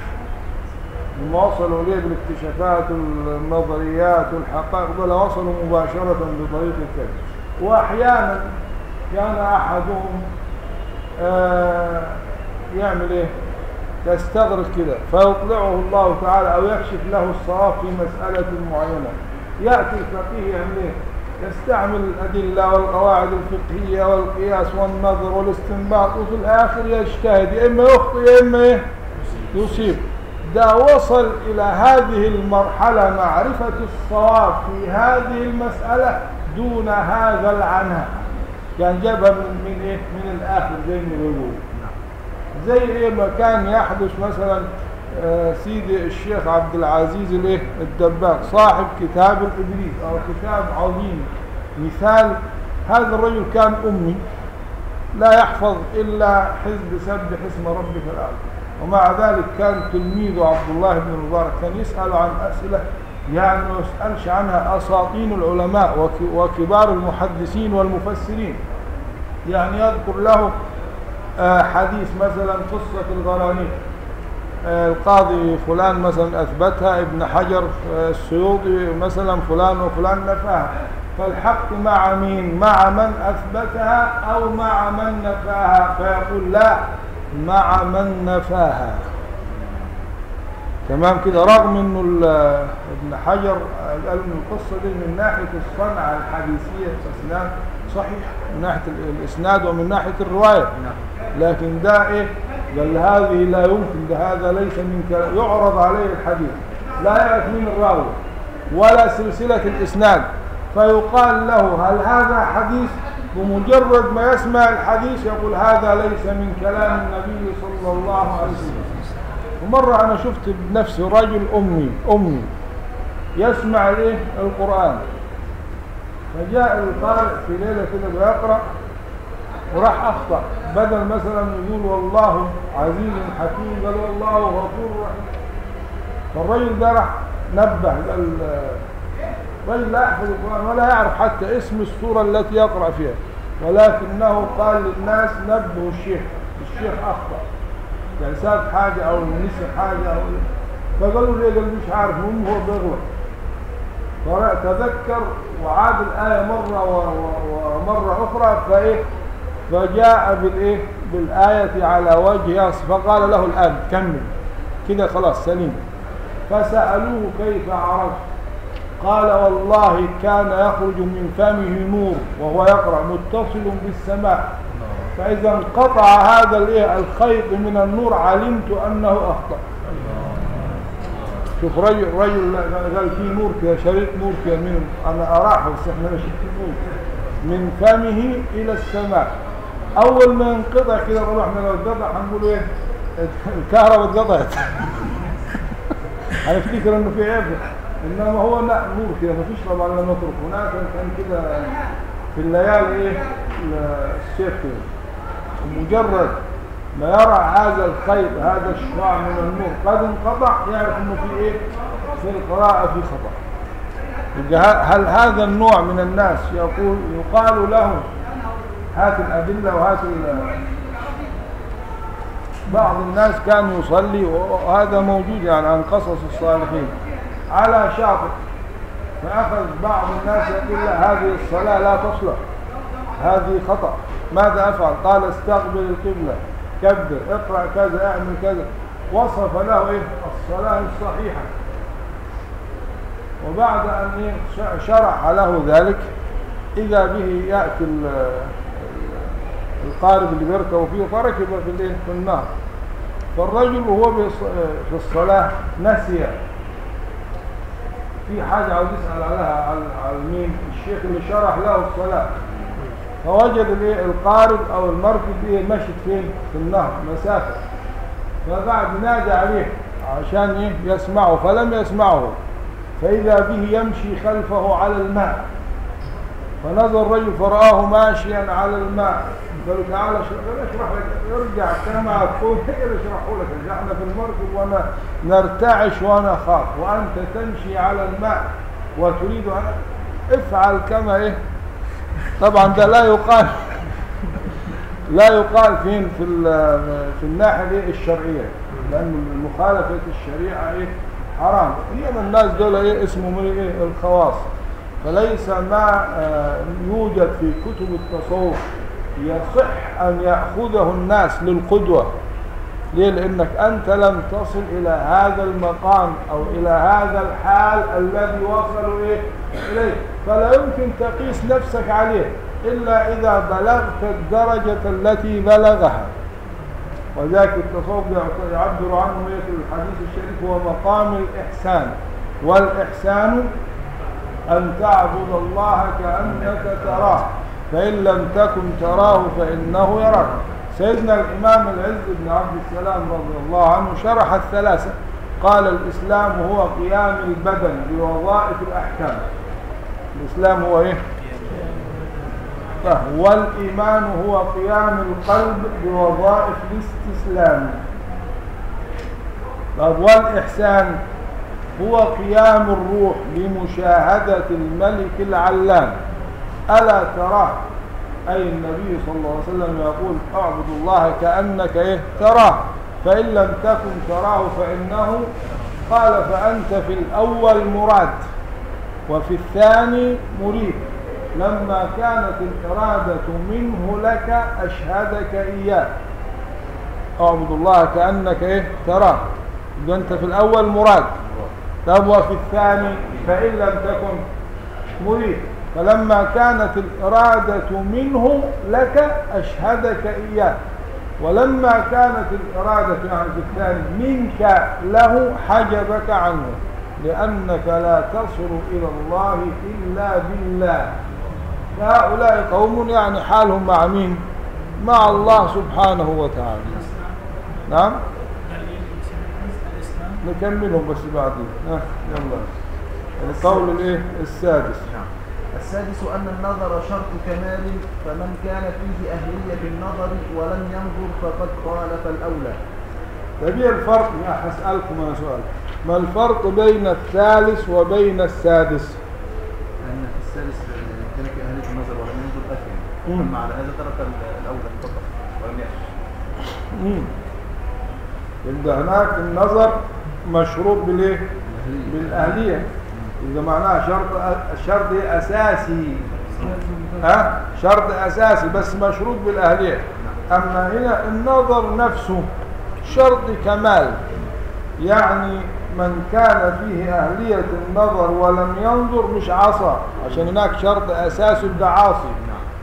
لما وصلوا إليه بالاكتشافات النظريات والحقائق دول وصلوا مباشرة بطريق الكشف وأحيانا كان أحدهم آه يعمل إيه يستغرق كده فيطلعه الله تعالى أو يكشف له الصواب في مسألة معينة يأتي الفقيه يعمل إيه يستعمل الأدلة والقواعد الفقهية والقياس والنظر والاستنباط وفي الآخر يجتهد يا إما يخطئ يا إما إيه يصيب ده وصل إلى هذه المرحلة معرفة الصواب في هذه المسألة دون هذا العناء يعني جابها من, من إيه من الآخر زي ما بيقولوا زي إيه ما كان يحدث مثلا آه، سيدي الشيخ عبد العزيز الايه الدباغ صاحب كتاب الإبريق أو كتاب عظيم مثال هذا الرجل كان أمي لا يحفظ إلا حزب سبح اسم ربك الأعلى ومع ذلك كان تلميذه عبد الله بن المبارك كان يسأل عن أسئلة يعني ما يسألش عنها أساطين العلماء وك- وكبار المحدثين والمفسرين يعني يذكر له آه، حديث مثلا قصة الغرانيق آه، القاضي فلان مثلا أثبتها ابن حجر آه، السيوطي مثلا فلان وفلان نفاها فالحق مع مين مع من أثبتها أو مع من نفاها فيقول لا مع من نفاها تمام كده رغم انه ال- ابن حجر قال ان القصه دي من ناحيه الصنعه الحديثيه الاسناد صحيح من ناحيه ال- الاسناد ومن ناحيه الروايه لكن ده ايه قال هذه لا يمكن ده هذا ليس من كلام يعرض عليه الحديث لا يعرف مين الراوي ولا سلسله الاسناد فيقال له هل هذا حديث بمجرد ما يسمع الحديث يقول هذا ليس من كلام النبي صلى الله عليه وسلم ومرة أنا شفت بنفسي رجل أمي أمي يسمع إيه القرآن فجاء القارئ في ليلة كده بيقرأ وراح أخطأ بدل مثلا يقول والله عزيز حكيم قال والله غفور رحيم فالرجل ده راح نبه قال الرجل لا يحفظ القرآن ولا يعرف حتى اسم السورة التي يقرأ فيها ولكنه قال للناس نبهوا الشيخ الشيخ أخطأ يعني ساب حاجة أو نسي حاجة أو فقالوا ليه قال مش عارف المهم هو بيغلط فتذكر وعاد الآية مرة و- و- ومرة أخرى فإيه فجاء بالإيه بالآية على وجهها فقال له الآن كمل كده خلاص سليم فسألوه كيف عرفت قال والله كان يخرج من فمه نور وهو يقرأ متصل بالسماء فإذا انقطع هذا الايه الخيط من النور علمت أنه أخطأ شوف رجل رجل قال في نور كده شريط نور كده من أنا أراح بس إحنا مش نور من فمه إلى السماء أول ما ينقطع كده طبعا احنا لو اتقطع هنقول إيه الكهرباء اتقطعت هنفتكر إنه في عيب إنما هو لا نور كده مفيش طبعا لما نترك هناك كان كده في الليالي إيه الشيخ كده مجرد ما يرى هذا الخيط هذا الشعاع من النور قد انقطع يعرف انه في ايه في القراءة في خطأ يبقى ه- هل هذا النوع من الناس يقول يقال له هات الأدلة وهات ال- بعض الناس كان يصلي وهذا موجود يعني عن قصص الصالحين على شاطئ فأخذ بعض الناس يقول لا هذه الصلاة لا تصلح هذه خطأ ماذا أفعل قال استقبل القبلة كبر اقرأ كذا اعمل كذا وصف له إيه الصلاة الصحيحة وبعد أن إيه ش- شرح له ذلك إذا به يأتي ال- القارب اللي بيركب فيه فركب في الإيه في النار فالرجل وهو بيص- في الصلاة نسي في حاجة عاوز يسأل عليها على على مين الشيخ اللي شرح له الصلاة فوجد الايه القارب او المركب دي مشت فين في النهر مسافة فقعد ينادي عليه عشان ايه يسمعه فلم يسمعه فإذا به يمشي خلفه على الماء فنظر الرجل فرآه ماشيا على الماء قالوا تعالى ش- اشرح لك ارجع كما تكون هي اللي اشرحه لك احنا في المركب وانا نرتعش وانا خاف وانت تمشي على الماء وتريد ان افعل كما ايه طبعا ده لا يقال لا يقال فين في ال- في الناحيه الايه الشرعيه لان مخالفه الشريعه ايه حرام انما الناس دول ايه اسمهم ايه الخواص فليس ما آه، يوجد في كتب التصوف يصح ان ياخذه الناس للقدوه ليه لانك انت لم تصل الى هذا المقام او الى هذا الحال الذي وصلوا ايه اليه فلا يمكن تقيس نفسك عليه الا اذا بلغت الدرجه التي بلغها وذاك التصوف يعبر عنه إيه في الحديث الشريف هو مقام الاحسان والاحسان ان تعبد الله كانك تراه فان لم تكن تراه فانه يراك سيدنا الإمام العز بن عبد السلام رضي الله عنه شرح الثلاثة قال الإسلام هو قيام البدن بوظائف الأحكام الإسلام هو إيه؟ طيب، والإيمان هو قيام القلب بوظائف الاستسلام طيب، والإحسان هو قيام الروح بمشاهدة الملك العلام ألا تراه أي النبي صلى الله عليه وسلم يقول اعبد الله كأنك إيه تراه فإن لم تكن تراه فإنه قال فأنت في الأول مراد وفي الثاني مريد لما كانت الإرادة منه لك أشهدك إياه اعبد الله كأنك إيه تراه يبقى أنت في الأول مراد طب وفي الثاني فإن لم تكن مريد فلما كانت الإرادة منه لك أشهدك إياه ولما كانت الإرادة يعني في الثاني منك له حجبك عنه لأنك لا تصل إلى الله إلا بالله هؤلاء قوم يعني حالهم مع مين مع الله سبحانه وتعالى نعم نكملهم بس بعدين ها يلا القول الايه السادس السادس أن النظر شرط كمال فمن كان فيه أهلية النظر ولم ينظر فقد خالف الأولى طيب ايه الفرق يا هسألكم انا سؤال ما الفرق بين الثالث وبين السادس لأن في السادس كان في أهلية النظر ولم ينظر أثم مم. أما على هذا ترك الأولى فقط ولم يأتي مم. يبقى هناك النظر مشروط بالايه بالاهليه اذا معناها شرط شرط إيه؟ اساسي ها شرط اساسي بس مشروط بالاهليه اما هنا النظر نفسه شرط كمال يعني من كان فيه أهلية النظر ولم ينظر مش عصى عشان هناك شرط أساسي يبقى عاصي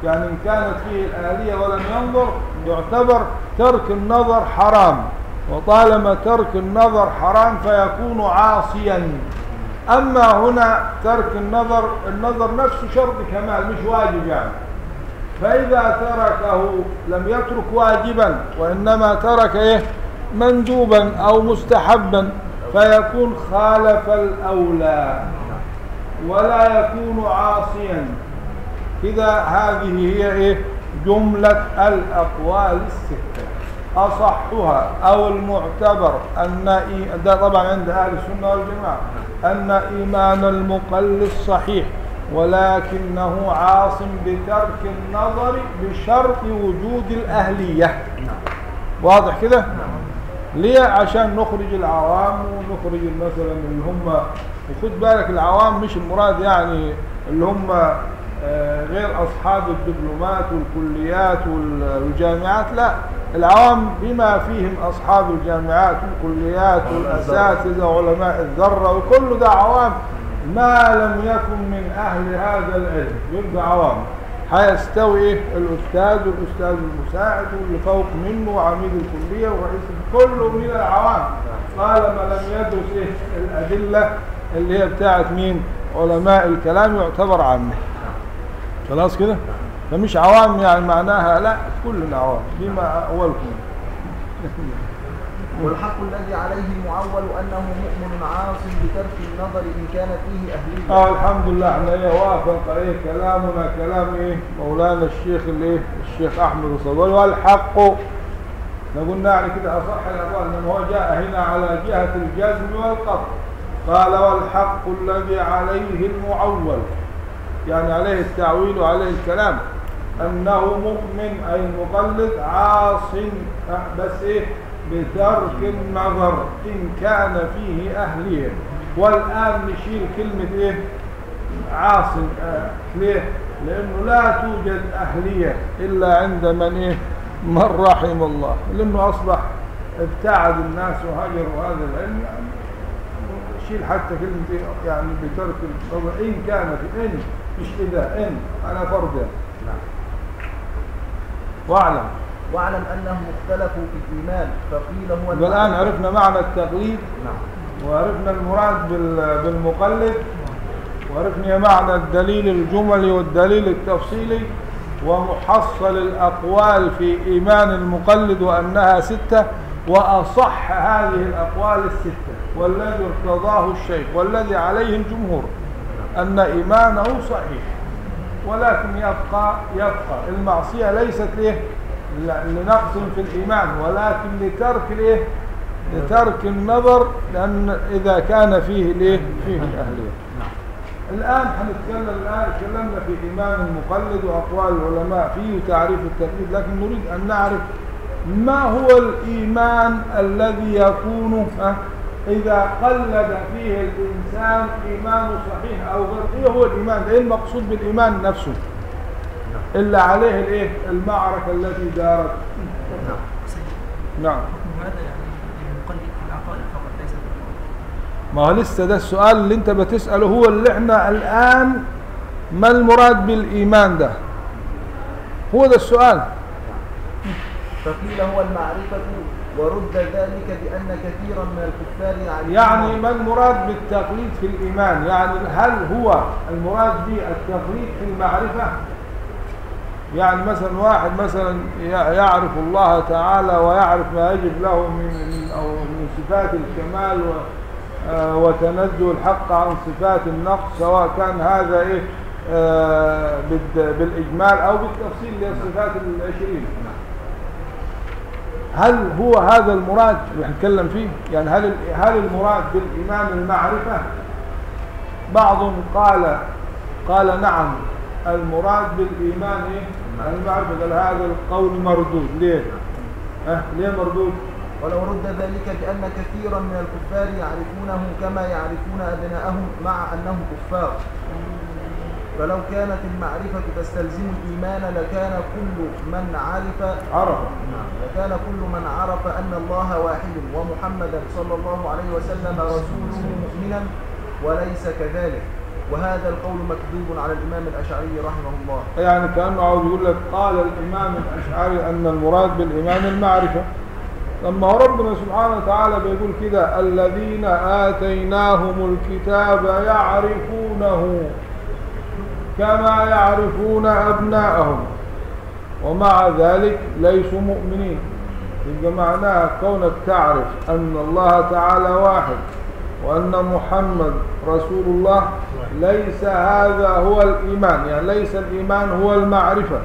يعني إن كانت فيه الآلية ولم ينظر يعتبر ترك النظر حرام وطالما ترك النظر حرام فيكون عاصيا أما هنا ترك النظر النظر نفسه شرط كمال مش واجب يعني فإذا تركه لم يترك واجبا وإنما ترك إيه مندوبا أو مستحبا فيكون خالف الأولى ولا يكون عاصيا كذا هذه هي إيه جملة الأقوال الستة أصحها أو المعتبر أن إي- ده طبعا عند أهل السنة والجماعة أن إيمان المقلد صحيح ولكنه عاص بترك النظر بشرط وجود الأهلية واضح كده ليه عشان نخرج العوام ونخرج مثلا اللي هم وخد بالك العوام مش المراد يعني اللي هم آه، غير أصحاب الدبلومات والكليات وال- والجامعات لا العوام بما فيهم أصحاب الجامعات والكليات والأساتذة وعلماء الذرة وكل ده عوام ما لم يكن من أهل هذا العلم يبقى عوام هيستوي إيه الأستاذ والأستاذ المساعد واللي فوق منه وعميد الكلية ورئيس كله من العوام طالما لم يدرس إيه الأدلة اللي هي بتاعت مين علماء الكلام يعتبر عامة خلاص كده فمش عوام يعني معناها لا كلنا عوام بما أولكم والحق الذي عليه المعول أنه مؤمن عاص بترك النظر إن كان فيه أهلية اه الحمد لله احنا ايه وافق ايه كلامنا كلام ايه مولانا الشيخ الايه الشيخ احمد الصبري والحق احنا قلنا يعني كده اصح الاقوال انما هو جاء هنا على جهه الجزم والقطع قال والحق الذي عليه المعول يعني عليه التعويل وعليه الكلام انه مؤمن اي المقلد عاص آه، بس ايه بترك النظر ان كان فيه اهليه والان نشيل كلمه ايه عاص آه، ليه لانه لا توجد اهليه الا عند من ايه من رحم الله لانه اصبح ابتعد الناس وهجروا هذا العلم يعني شيل حتى كلمة إيه؟ يعني بترك النظر إن كان في إن مش إذا إن على فرض يعني. واعلم واعلم أنهم اختلفوا في الإيمان فقيل هو يبقى الآن عرفنا معنى التقليد نعم وعرفنا المراد بال- بالمقلد وعرفنا معنى الدليل الجملي والدليل التفصيلي ومحصل الأقوال في إيمان المقلد وأنها ستة وأصح هذه الأقوال الستة والذي ارتضاه الشيخ والذي عليه الجمهور أن إيمانه صحيح ولكن يبقى يبقى المعصية ليست إيه ل- لنقص في الإيمان ولكن لترك الإيه لترك النظر لأن إذا كان فيه الإيه فيه الأهلية الآن هنتكلم الآن تكلمنا في إيمان المقلد وأقوال العلماء فيه وتعريف التقليد لكن نريد أن نعرف ما هو الإيمان الذي يكون ها، إذا قلد فيه الإنسان إيمانه صحيح أو غير إيه هو الإيمان إيه المقصود بالإيمان نفسه إلا عليه الإيه المعركة التي دارت نعم هذا يعني المقلد في العقائد فقط ليس في العقائد ما هو لسه ده السؤال اللي انت بتسأله هو اللي احنا الآن ما المراد بالإيمان ده هو ده السؤال فقيل هو المعرفة ورد ذلك بأن كثيرا من الكفار يعرفون يعني ما المراد بالتقليد في الإيمان يعني هل هو المراد بالتقليد في المعرفة يعني مثلا واحد مثلا ي- يعرف الله تعالى ويعرف ما يجب له من من- أو من صفات الكمال و آه، وتنزه الحق عن صفات النقص سواء كان هذا ايه آه، بالد- بالإجمال أو بالتفصيل للصفات العشرين هل هو هذا المراد اللي هنتكلم فيه يعني هل ال- هل المراد بالإيمان المعرفة بعض قال قال نعم المراد بالإيمان إيه؟ المعرفة قال هذا القول مردود ليه أه ليه مردود ولو رد ذلك بأن كثيرا من الكفار يعرفونه كما يعرفون أبناءهم مع أنهم كفار فلو كانت المعرفة تستلزم الإيمان لكان كل من عرف عرف لكان كل من عرف أن الله واحد ومحمدا صلى الله عليه وسلم رسوله مؤمنا وليس كذلك وهذا القول مكذوب على الإمام الأشعري رحمه الله يعني كأنه عاوز يقول لك قال الإمام الأشعري أن المراد بالإيمان المعرفة لما هو ربنا سبحانه وتعالى بيقول كده الذين آتيناهم الكتاب يعرفونه كما يعرفون أبناءهم ومع ذلك ليسوا مؤمنين يبقى معناها كونك تعرف أن الله تعالى واحد وأن محمد رسول الله ليس هذا هو الإيمان يعني ليس الإيمان هو المعرفة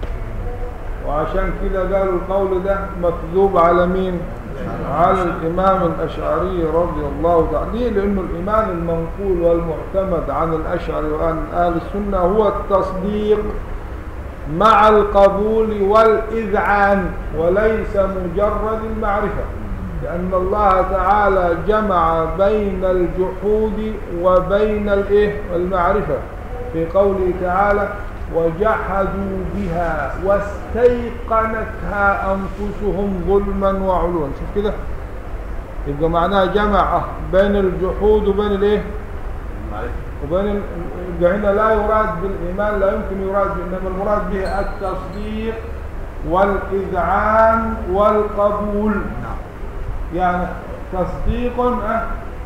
وعشان كده قالوا القول ده مكذوب على مين على الإمام الأشعري رضي الله تعالى ليه؟ لأنه الإيمان المنقول والمعتمد عن الأشعري وعن أهل السنة هو التصديق مع القبول والإذعان وليس مجرد المعرفة لأن الله تعالى جمع بين الجحود وبين الإيه المعرفة في قوله تعالى وجحدوا بها واستيقنتها أنفسهم ظلما وعلوا شوف كده يبقى معناها جمع بين الجحود وبين الايه وبين ال- يبقى هنا لا يراد بالإيمان لا يمكن يراد به إنما المراد به التصديق والإذعان والقبول يعني تصديق أه،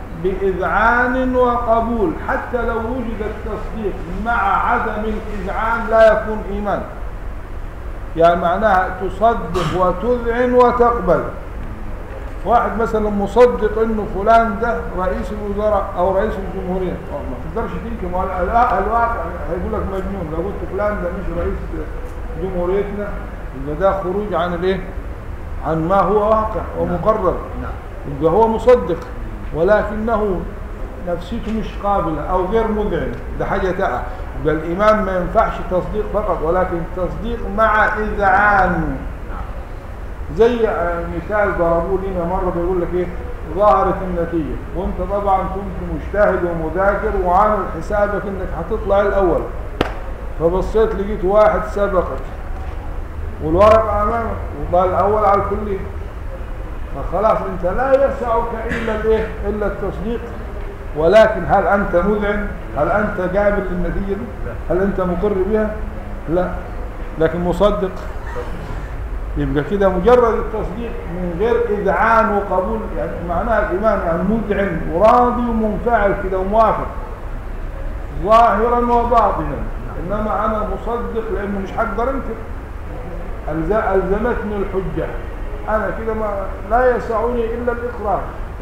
بإذعان وقبول حتى لو وجد التصديق مع عدم الإذعان لا يكون إيمان يعني معناها تصدق وتذعن وتقبل واحد مثلا مصدق انه فلان ده رئيس الوزراء او رئيس الجمهوريه آه، ما تقدرش تنكر ما هو الوا- الواقع هيقول لك مجنون لو قلت فلان ده مش رئيس جمهوريتنا يبقى ده خروج عن الايه عن ما هو واقع ومقرر نعم يبقى هو مصدق ولكنه نفسيته مش قابلة أو غير مذعن ده حاجة تقع يبقى الإيمان ما ينفعش تصديق فقط ولكن تصديق مع إذعان زي آه، مثال ضربوه لنا مرة بيقول لك إيه ظهرت النتيجة وانت طبعا كنت مجتهد ومذاكر وعامل حسابك انك هتطلع الأول فبصيت لقيت واحد سبقك والورق أمامك وطلع الأول على الكلية فخلاص انت لا يسعك الا الايه الا التصديق ولكن هل انت مذعن هل انت قابل للنتيجه دي هل انت مقر بها لا لكن مصدق يبقى كده مجرد التصديق من غير اذعان وقبول يعني معناها الايمان يعني مذعن وراضي ومنفعل كده وموافق ظاهرا وباطنا انما انا مصدق لانه مش هقدر انكر ألز- الزمتني الحجه أنا كده ما لا يسعني إلا الإقرار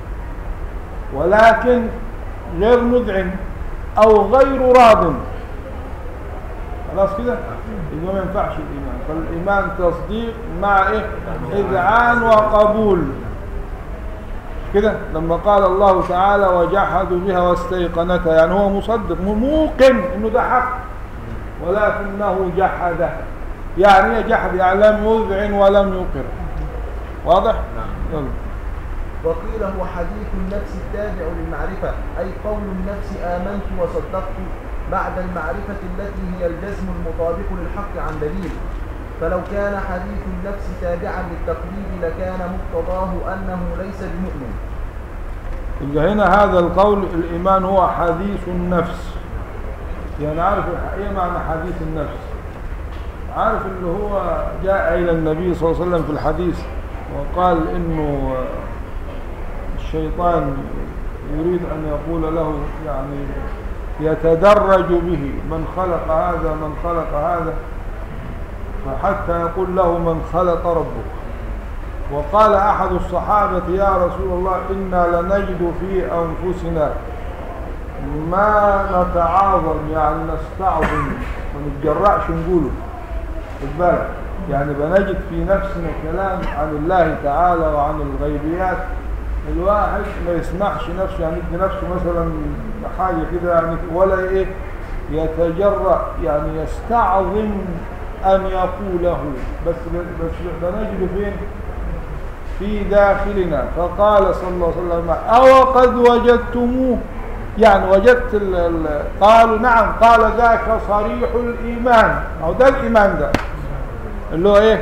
ولكن غير مذعن أو غير راض خلاص كده يبقى ما ينفعش الإيمان فالإيمان تصديق مع إيه إذعان وقبول كده لما قال الله تعالى وجحدوا بها واستيقنتها يعني هو مصدق موقن انه ده حق ولكنه جحده يعني ايه جحد يعني لم يذعن ولم يقر واضح يلا وقيل هو حديث النفس التابع للمعرفة أي قول النفس آمنت وصدقت بعد المعرفة التي هي الجزم المطابق للحق عن دليل فلو كان حديث النفس تابعا للتقليد لكان مقتضاه أنه ليس بمؤمن يبقى هنا هذا القول الإيمان هو حديث النفس يعني عارف ايه معنى حديث النفس عارف اللي هو جاء إلى النبي صلى الله عليه وسلم في الحديث وقال إنه الشيطان يريد أن يقول له يعني يتدرج به من خلق هذا من خلق هذا فحتى يقول له من خلق ربك وقال أحد الصحابة يا رسول الله إنا لنجد في أنفسنا ما نتعاظم يعني نستعظم ما نتجرأش نقوله خد بالك يعني بنجد في نفسنا كلام عن الله تعالى وعن الغيبيات الواحد ما يسمحش نفسه يعني يدي نفسه مثلا حاجة كده يعني ولا ايه يتجرأ يعني يستعظم أن يقوله بس بس بنجد فين في داخلنا فقال صلى الله عليه وسلم أو قد وجدتموه يعني وجدت ال ال قالوا نعم قال ذاك صريح الإيمان أو ده الإيمان ده اللي هو إيه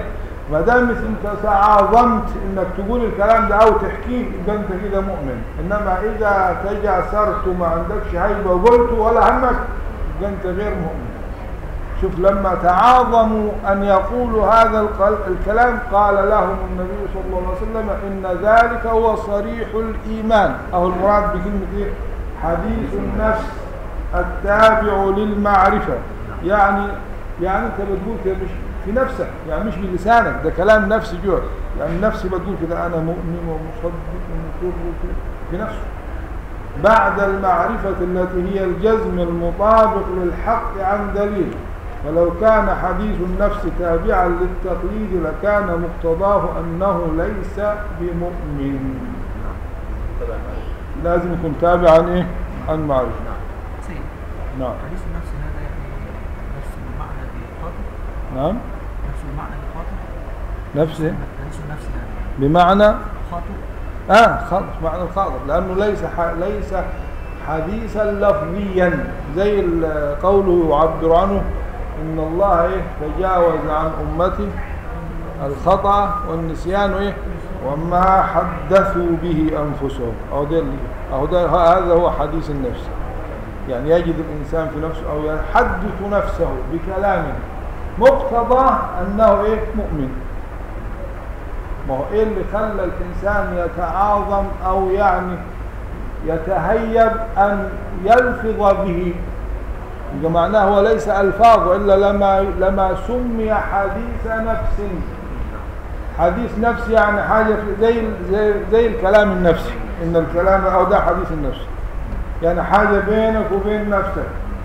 ما دام انت تعاظمت انك تقول الكلام ده او تحكيه يبقى انت كده مؤمن انما اذا تجاسرت وما عندكش هيبه وقلت ولا همك يبقى انت غير مؤمن شوف لما تعاظموا ان يقولوا هذا القل- الكلام قال لهم النبي صلى الله عليه وسلم ان ذلك هو صريح الايمان او المراد بكلمه ايه حديث النفس التابع للمعرفه يعني يعني انت بتقول كده مش في نفسك يعني مش بلسانك ده كلام نفسي جوه يعني نفسي بتقول كده انا مؤمن ومصدق ومقر وكده في نفسه بعد المعرفة التي هي الجزم المطابق للحق عن دليل ولو كان حديث النفس تابعا للتقليد لكان مقتضاه أنه ليس بمؤمن تبع المعرفة. لازم يكون تابعا إيه؟ عن معرفة سيد نعم حديث النفس هذا يعني نفس المعنى للخاطب نعم نفس المعنى للخاطب نفسه حديث النفس هذا بمعنى خاطب اه خالص معنى الخاطب لانه ليس ح... ليس حديثا لفظيا زي ال- قوله يعبر عنه ان الله ايه تجاوز عن امتي الخطا والنسيان ايه وما حدثوا به انفسهم او ده اللي او ده هذا هو حديث النفس يعني يجد الانسان في نفسه او يحدث نفسه بكلام مقتضاه انه ايه مؤمن ما هو ايه اللي خلى الانسان يتعاظم او يعني يتهيب ان يلفظ به يبقى معناه هو ليس الفاظ الا لما لما سمي حديث نفس حديث نفس يعني حاجه في- زي زي زي الكلام النفسي ان الكلام او ده حديث النفس يعني حاجه بينك وبين نفسك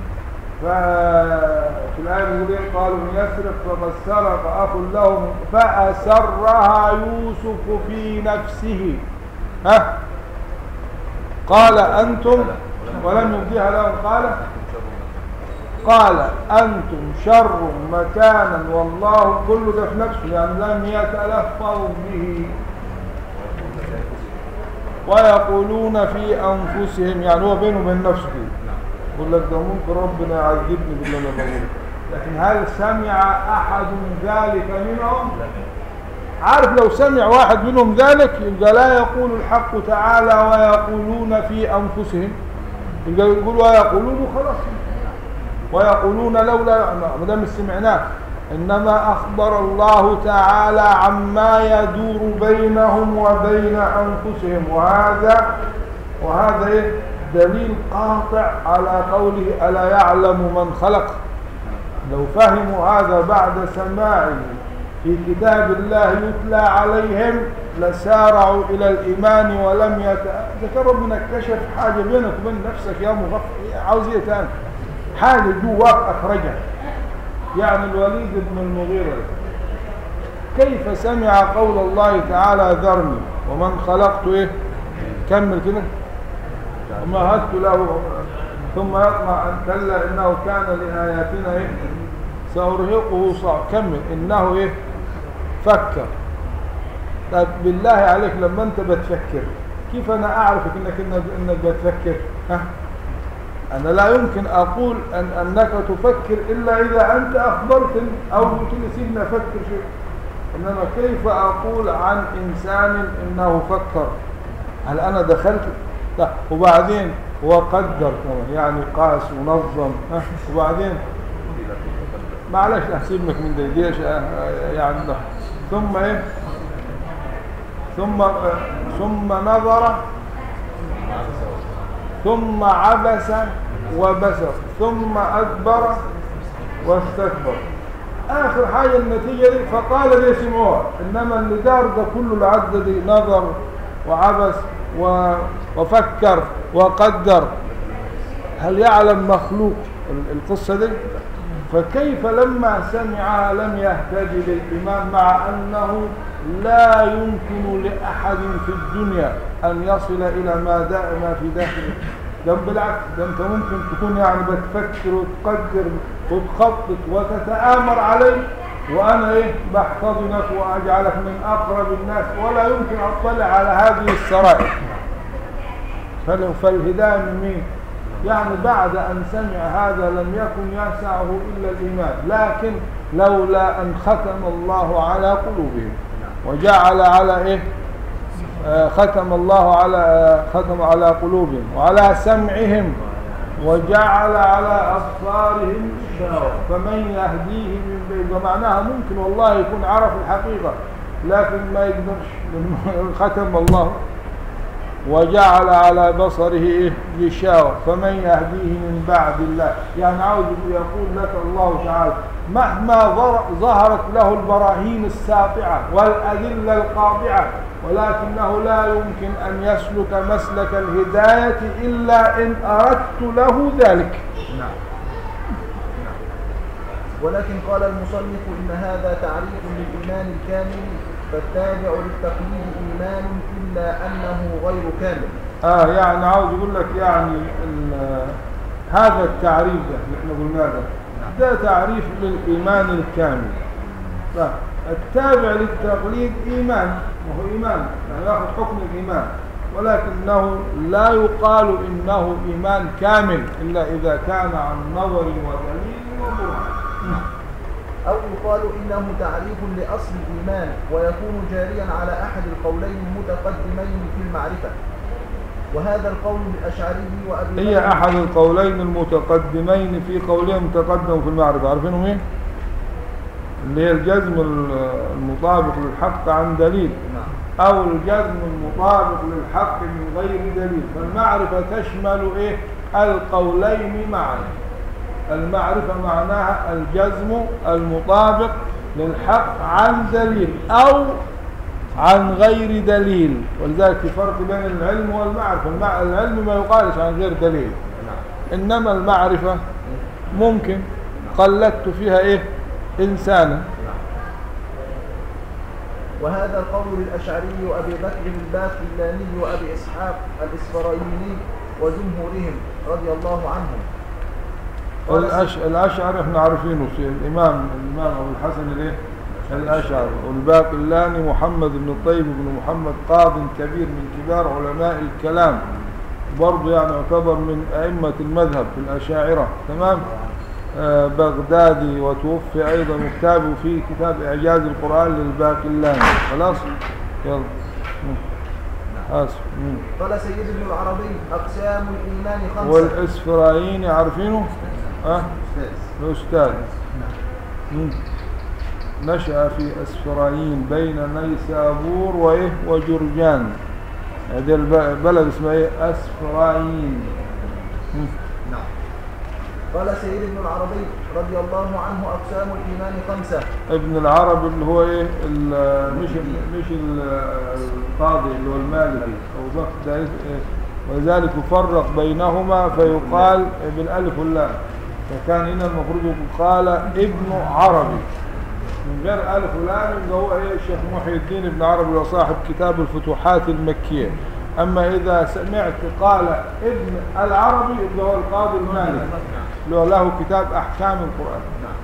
ففي الآية بيقول إيه؟ قالوا من يسرق فقد سرق أخ له من- فأسرها يوسف في نفسه ها قال أنتم ولم يبديها لهم قال قال أنتم شر مكانا والله كل ده في نفسه يعني لم يتلفظ به ويقولون في أنفسهم يعني هو بينه وبين نفسه كده يقول لك ده ممكن ربنا يعذبني باللي انا بقوله لكن هل سمع احد ذلك منهم عارف لو سمع واحد منهم ذلك يبقى لا يقول الحق تعالى ويقولون في انفسهم يبقى يقول ويقولون خلاص ويقولون لولا ما دام سمعناه انما اخبر الله تعالى عما يدور بينهم وبين انفسهم وهذا وهذا إيه؟ دليل قاطع على قوله ألا يعلم من خلق لو فهموا هذا بعد سماعه في كتاب الله يتلى عليهم لسارعوا إلى الإيمان ولم يت... إذا كان ربنا اكتشف حاجة بينك وبين نفسك يا مغفل عاوز إيه تاني حاجة جواك أخرجها يعني الوليد بن المغيرة كيف سمع قول الله تعالى ذرني ومن خلقت إيه كمل كده ومهدت له ثم يطمع أن كلا إنه كان لآياتنا إيه سأرهقه صعب كمل إنه إيه فكر طيب بالله عليك لما أنت بتفكر كيف أنا أعرفك إنك إنك, إنك بتفكر ها أنا لا يمكن أقول أن أنك تفكر إلا إذا أنت أخبرتني أو قلت لي سيبنا أفكر شيء إنما كيف أقول عن إنسان إنه فكر هل أنا دخلت لا وبعدين وقدر كمان يعني قاس ونظم ها وبعدين معلش أحسبك من دي ديش يعني ده. ثم إيه ثم آه، ثم نظر ثم عبس وبسر ثم أدبر واستكبر آخر حاجة النتيجة دي فقال دي سمعوها إنما اللي دار ده كله العدد دي نظر وعبس و... وفكر وقدر هل يعلم مخلوق ال- القصة دي فكيف لما سمعها لم يهتدي للإيمان مع أنه لا يمكن لأحد في الدنيا أن يصل إلى ما, دا ما في داخله ده بالعكس ده أنت ممكن تكون يعني بتفكر وتقدر وتخطط وتتآمر عليه وأنا إيه بحتضنك وأجعلك من أقرب الناس ولا يمكن أطلع على هذه السرائر فل- فالهداية من مين؟ يعني بعد أن سمع هذا لم يكن يسعه إلا الإيمان لكن لولا أن ختم الله على قلوبهم وجعل على إيه آه، ختم الله على آه، ختم على قلوبهم وعلى سمعهم وجعل على أبصارهم غشاوة فمن يهديه من بعيد ومعناها ممكن والله يكون عرف الحقيقة لكن ما يقدرش لأنه ختم الله وجعل على بصره إيه؟ غشاوة فمن يهديه من بعد الله يعني عاوز يقول لك الله تعالى مهما ظر- ظهرت له البراهين الساطعة والأدلة القاطعة ولكنه لا يمكن أن يسلك مسلك الهداية إلا إن أردت له ذلك نعم نعم. ولكن قال المصنف إن هذا تعريف للإيمان الكامل فالتابع للتقليد إيمان إلا أنه غير كامل آه يعني عاوز يقول لك يعني ال- هذا التعريف ده اللي احنا قلناه ده ده تعريف للإيمان الكامل لا التابع للتقليد إيمان وهو إيمان يعني يأخذ حكم الإيمان ولكنه لا يقال إنه إيمان كامل إلا إذا كان عن نظر ودليل وبرهان أو يقال إنه تعريف لأصل الإيمان ويكون جاريا على أحد القولين المتقدمين في المعرفة وهذا القول الأشعري وأبي هي بكر- أحد القولين المتقدمين في قولهم تقدم في المعرفة عارفينه مين؟ اللي هي الجزم ال- المطابق للحق عن دليل نعم أو الجزم المطابق للحق من غير دليل فالمعرفة تشمل إيه؟ القولين معا المعرفة معناها الجزم المطابق للحق عن دليل أو عن غير دليل ولذلك في فرق بين العلم والمعرفة المع... العلم ما يقالش عن غير دليل إنما المعرفة ممكن قلدت فيها إيه إنسانا وهذا القول للأشعري وأبي بكر الباقلاني وأبي إسحاق الإسفرايني وجمهورهم رضي الله عنهم قال الأش... الأشعر احنا عارفينه في الإمام الإمام أبو الحسن الايه الأشعر والباقلاني محمد بن الطيب بن محمد قاض كبير من كبار علماء الكلام برضه يعني يعتبر من أئمة المذهب في الأشاعرة تمام آه بغدادي وتوفي أيضا كتابه في كتاب إعجاز القرآن للباقلاني خلاص يلا مم. آسف مم. قال سيد ابن العربي أقسام الإيمان خمسة والإسفرايني عارفينه أه؟ الأستاذ مم. نشأ في أسفراين بين نيسابور وإيه وجرجان هذه البلد اسمها إيه أسفراين مم. نعم قال سيد ابن العربي رضي الله عنه أقسام الإيمان خمسة ابن العرب اللي هو إيه ال- مش ال- مش ال- القاضي اللي هو المالكي أو بكر ده إيه ولذلك يفرق بينهما فيقال بالألف واللام فكان هنا المفروض يقال ابن عربي من غير ألف ولام يبقى هو إيه الشيخ محي الدين ابن عربي وصاحب كتاب الفتوحات المكية أما إذا سمعت قال ابن العربي يبقى هو القاضي المالكي اللي هو له كتاب أحكام القرآن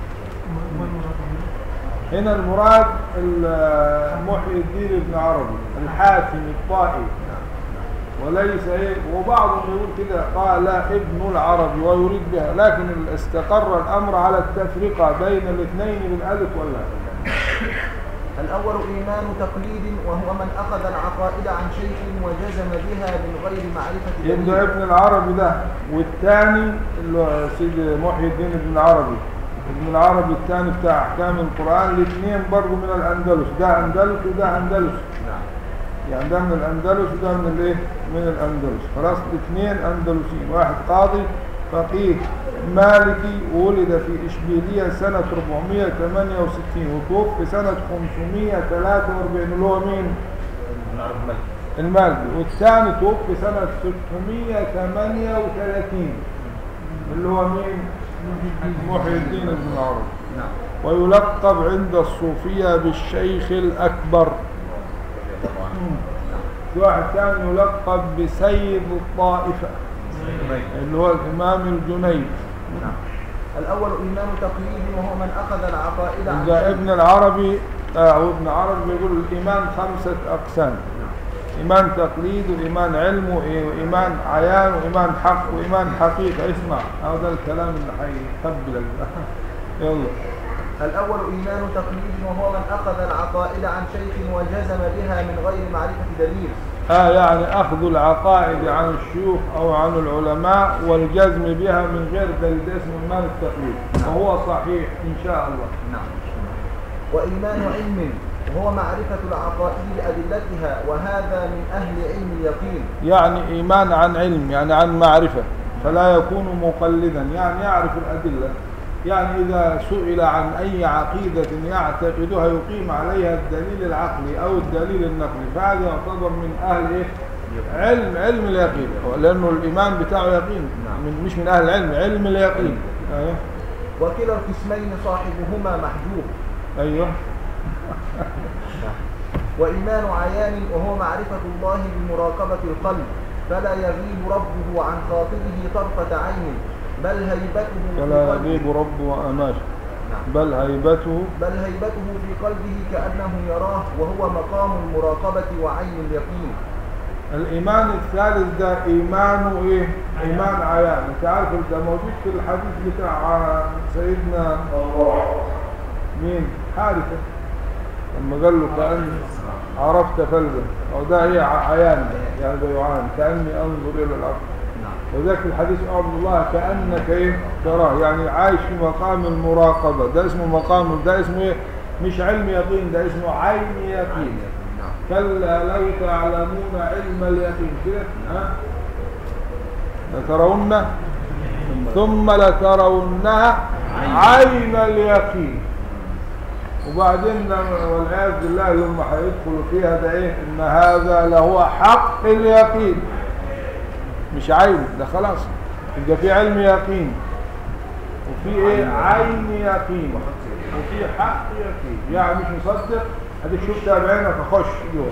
هنا المراد ال- محي الدين ابن عربي الحاكم الطائي وليس ايه وبعضهم يقول كده قال ابن العربي ويريد بها لكن استقر الامر على التفرقه بين الاثنين بالالف واللام الأول إيمان تقليد وهو من أخذ العقائد عن شيء وجزم بها من غير معرفة يبقى دليل ابن العربي ده والثاني اللي هو سيد محي الدين ابن العربي ابن العربي الثاني بتاع احكام القران الاثنين برضه من الاندلس ده اندلس وده اندلس يعني ده من الاندلس وده من الايه من الاندلس خلاص الاثنين اندلسيين واحد قاضي فقيه مالكي ولد في اشبيليه سنه 468 وتوفي سنه 543 اللي هو مين المالكي والثاني توفي سنه 638 اللي هو مين محي الدين بن العربي ويلقب عند الصوفية بالشيخ الأكبر في واحد ثاني يلقب بسيد الطائفة اللي هو الإمام الجنيد الأول إيمان تقليد وهو من أخذ العقائد عن إذا شيء ابن العربي آه، أو ابن عربي بيقول الإيمان خمسة أقسام إيمان تقليد وإيمان علم وإيمان عيان وإيمان حق وإيمان حقيقة اسمع هذا الكلام اللي حيقبل يلا الأول إيمان تقليد وهو من أخذ العقائد عن شيخ وجزم بها من غير معرفة دليل آه يعني أخذ العقائد عن الشيوخ أو عن العلماء والجزم بها من غير دليل ده اسمه إيمان التقليد وهو صحيح إن شاء الله نعم وإيمان علم وهو معرفة العقائد بأدلتها وهذا من أهل علم اليقين يعني إيمان عن علم يعني عن معرفة فلا يكون مقلدا يعني يعرف الأدلة يعني إذا سئل عن أي عقيدة يعتقدها يقيم عليها الدليل العقلي أو الدليل النقلي فهذا يعتبر من أهل إيه؟ علم علم اليقين لأنه الإيمان بتاعه يقين من مش من أهل العلم علم اليقين أيوه وكلا القسمين صاحبهما محجوب أيوه وإيمان عيان وهو معرفة الله بمراقبة القلب فلا يغيب ربه عن خاطره طرفة عين بل هيبته في فلا قلبه يغيب رب وأماش نعم. بل هيبته بل هيبته في قلبه كأنه يراه وهو مقام المراقبة وعين اليقين الإيمان الثالث ده إيمان إيه؟ إيمان عيان أنت عارف ده موجود في الحديث بتاع سيدنا مين؟ حارثة لما قال له كأن عرفت فلذا أو ده هي ع- عيان يعني ده يعان كأني أنظر إلى الأرض وذاك الحديث أعبد الله كأنك إيه تراه يعني عايش في مقام المراقبة ده اسمه مقام ده اسمه إيه مش علم يقين ده اسمه عين يقين كلا لو تعلمون علم اليقين كده ها لترون ثم لترونها عين اليقين وبعدين والعياذ بالله اللي هم هيدخلوا فيها ده ايه ان هذا لهو حق اليقين مش عين ده خلاص يبقى في علم يقين وفي ايه عين يقين وفي حق يقين يعني مش مصدق هديك شفتها بعينك اخش جوه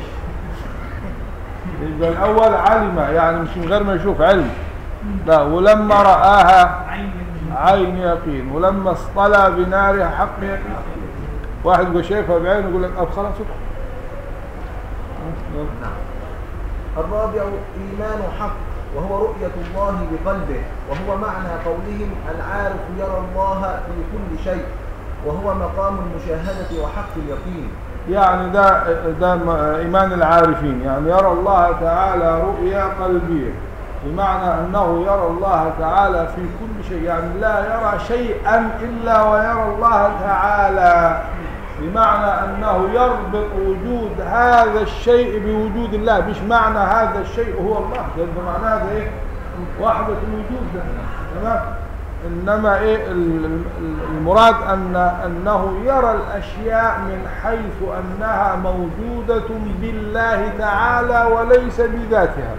يبقى الاول علم يعني مش من غير ما يشوف علم لا ولما رآها عين يقين ولما اصطلى بنارها حق يقين واحد يبقى شايفها بعينه يقول لك اب خلاص ادخل. الرابع إيمان حق وهو رؤية الله بقلبه وهو معنى قولهم العارف يرى الله في كل شيء وهو مقام المشاهدة وحق اليقين يعني ده ده م- ايمان العارفين يعني يرى الله تعالى رؤيا قلبيه بمعنى انه يرى الله تعالى في كل شيء يعني لا يرى شيئا الا ويرى الله تعالى بمعنى انه يربط وجود هذا الشيء بوجود الله مش معنى هذا الشيء هو الله يبقى معناه ده ايه وحدة الوجود ده تمام انما ايه ال- ال- المراد ان انه يرى الاشياء من حيث انها موجودة بالله تعالى وليس بذاتها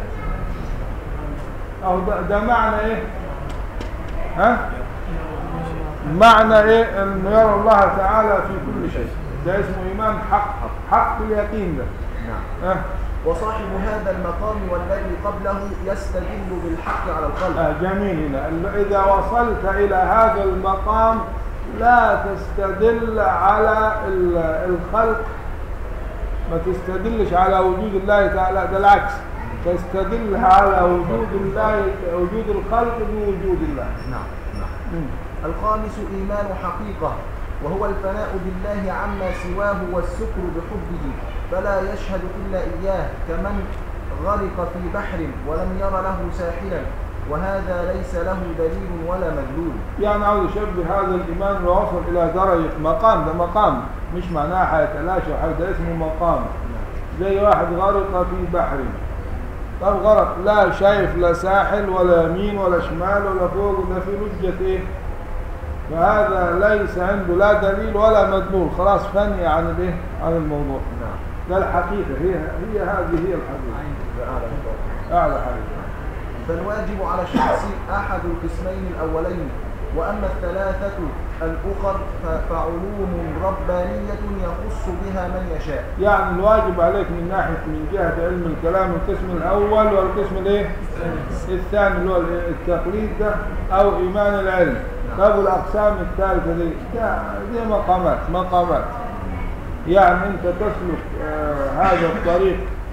او ده, ده معنى ايه ها معنى ايه انه يرى الله تعالى في كل شيء ده اسمه ايمان حق حق اليقين ده نعم ها وصاحب هذا المقام والذي قبله يستدل بالحق على القلب آه جميل هنا ال- إذا وصلت إلى هذا المقام لا تستدل على ال- الخلق ما تستدلش على وجود الله تعالى ده العكس تستدل على وجود الله وجود الخلق بوجود الله نعم نعم مم. الخامس إيمان حقيقة وهو الفناء بالله عما سواه والسكر بحبه فلا يشهد إلا إياه كمن غرق في بحر ولم ير له ساحلا وهذا ليس له دليل ولا مدلول يعني عاوز يشبه هذا الإيمان ووصل إلى درجة مقام ده مقام مش معناه حيتلاشى وحي ده اسمه مقام زي واحد غرق في بحر طب غرق لا شايف لا ساحل ولا يمين ولا شمال ولا فوق ده في لجة ايه فهذا ليس عنده لا دليل ولا مدلول خلاص فني عن الايه عن الموضوع نعم ده الحقيقة هي هي هذه هي الحقيقة أعلى حقيقة فالواجب على الشخص أحد القسمين الأولين وأما الثلاثة الأخر ف- فعلوم ربانية يخص بها من يشاء يعني الواجب عليك من ناحية من جهة علم الكلام القسم الأول والقسم الايه؟ الثاني اللي هو التقليد ده أو إيمان العلم طب الأقسام الثالثة دي ده دي مقامات مقامات يعني أنت تسلك آه هذا الطريق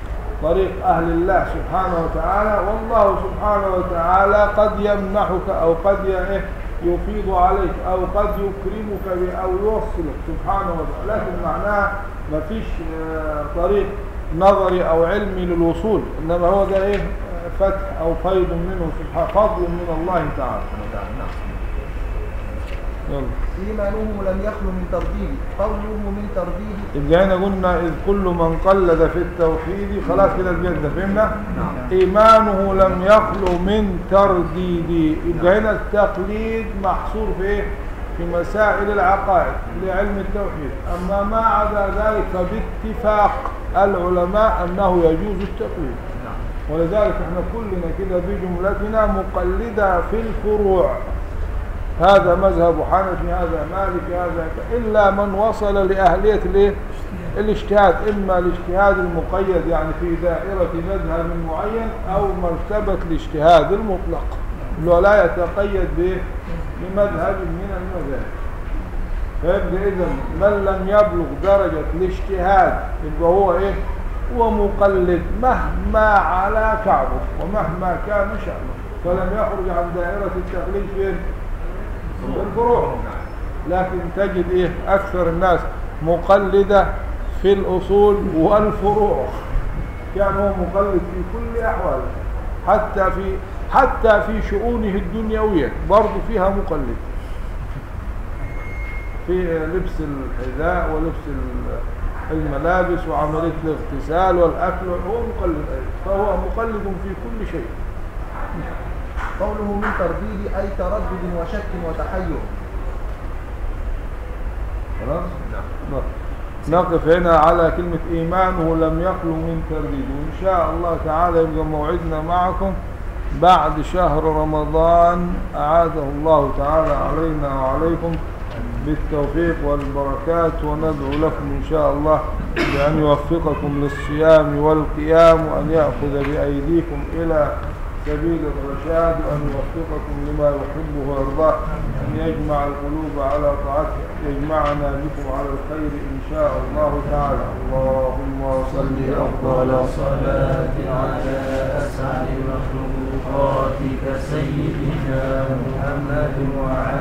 طريق أهل الله سبحانه وتعالى والله سبحانه وتعالى قد يمنحك أو قد ي- إيه يفيض عليك أو قد يكرمك ب- أو يوصلك سبحانه وتعالى لكن معناها ما فيش آه، طريق نظري أو علمي للوصول إنما هو ده إيه آه، فتح أو فيض منه سبحانه فضل من الله تعالى يلا إيمانه لم يخل من ترديد قوله من ترديد يبقى هنا قلنا إذ كل من قلد في التوحيد خلاص كده البيت ده فهمنا إيمانه لم يخلو من ترديد يبقى هنا التقليد محصور في إيه؟ في مسائل العقائد لعلم التوحيد أما ما عدا ذلك فباتفاق العلماء أنه يجوز التقليد ولذلك احنا كلنا كده بجملتنا مقلدة في الفروع هذا مذهب حنفي هذا مالكي هذا ك- إلا من وصل لأهلية الايه؟ الاجتهاد إما الاجتهاد المقيد يعني في دائرة مذهب معين أو مرتبة الاجتهاد المطلق اللي هو لا يتقيد به بمذهب من المذاهب فيبقى إذا من لم يبلغ درجة الاجتهاد يبقى هو إيه؟ هو مقلد مهما على كعبه ومهما كان شأنه فلم يخرج عن دائرة التقليد فين؟ في الفروع لكن تجد إيه أكثر الناس مقلدة في الأصول والفروع يعني هو مقلد في كل أحواله حتى في حتى في شؤونه الدنيوية برضه فيها مقلد في لبس الحذاء ولبس ال- الملابس وعملية الاغتسال والأكل هو مقلد أيضا فهو مقلد في كل شيء قوله من ترديد أي تردد وشك وتحير خلاص نعم. نقف هنا على كلمة إيمانه لم يخلو من ترديد وإن شاء الله تعالى يبقى موعدنا معكم بعد شهر رمضان أعاده الله تعالى علينا وعليكم بالتوفيق والبركات وندعو لكم إن شاء الله بأن يوفقكم للصيام والقيام وأن يأخذ بأيديكم إلى سبيل الرشاد وأن يوفقكم لما يحبه ويرضاه أن يجمع القلوب على طاعته يجمعنا بكم على الخير إن شاء الله تعالى اللهم صل أفضل صلاة على أسعد مخلوقاتك سيدنا محمد وعلى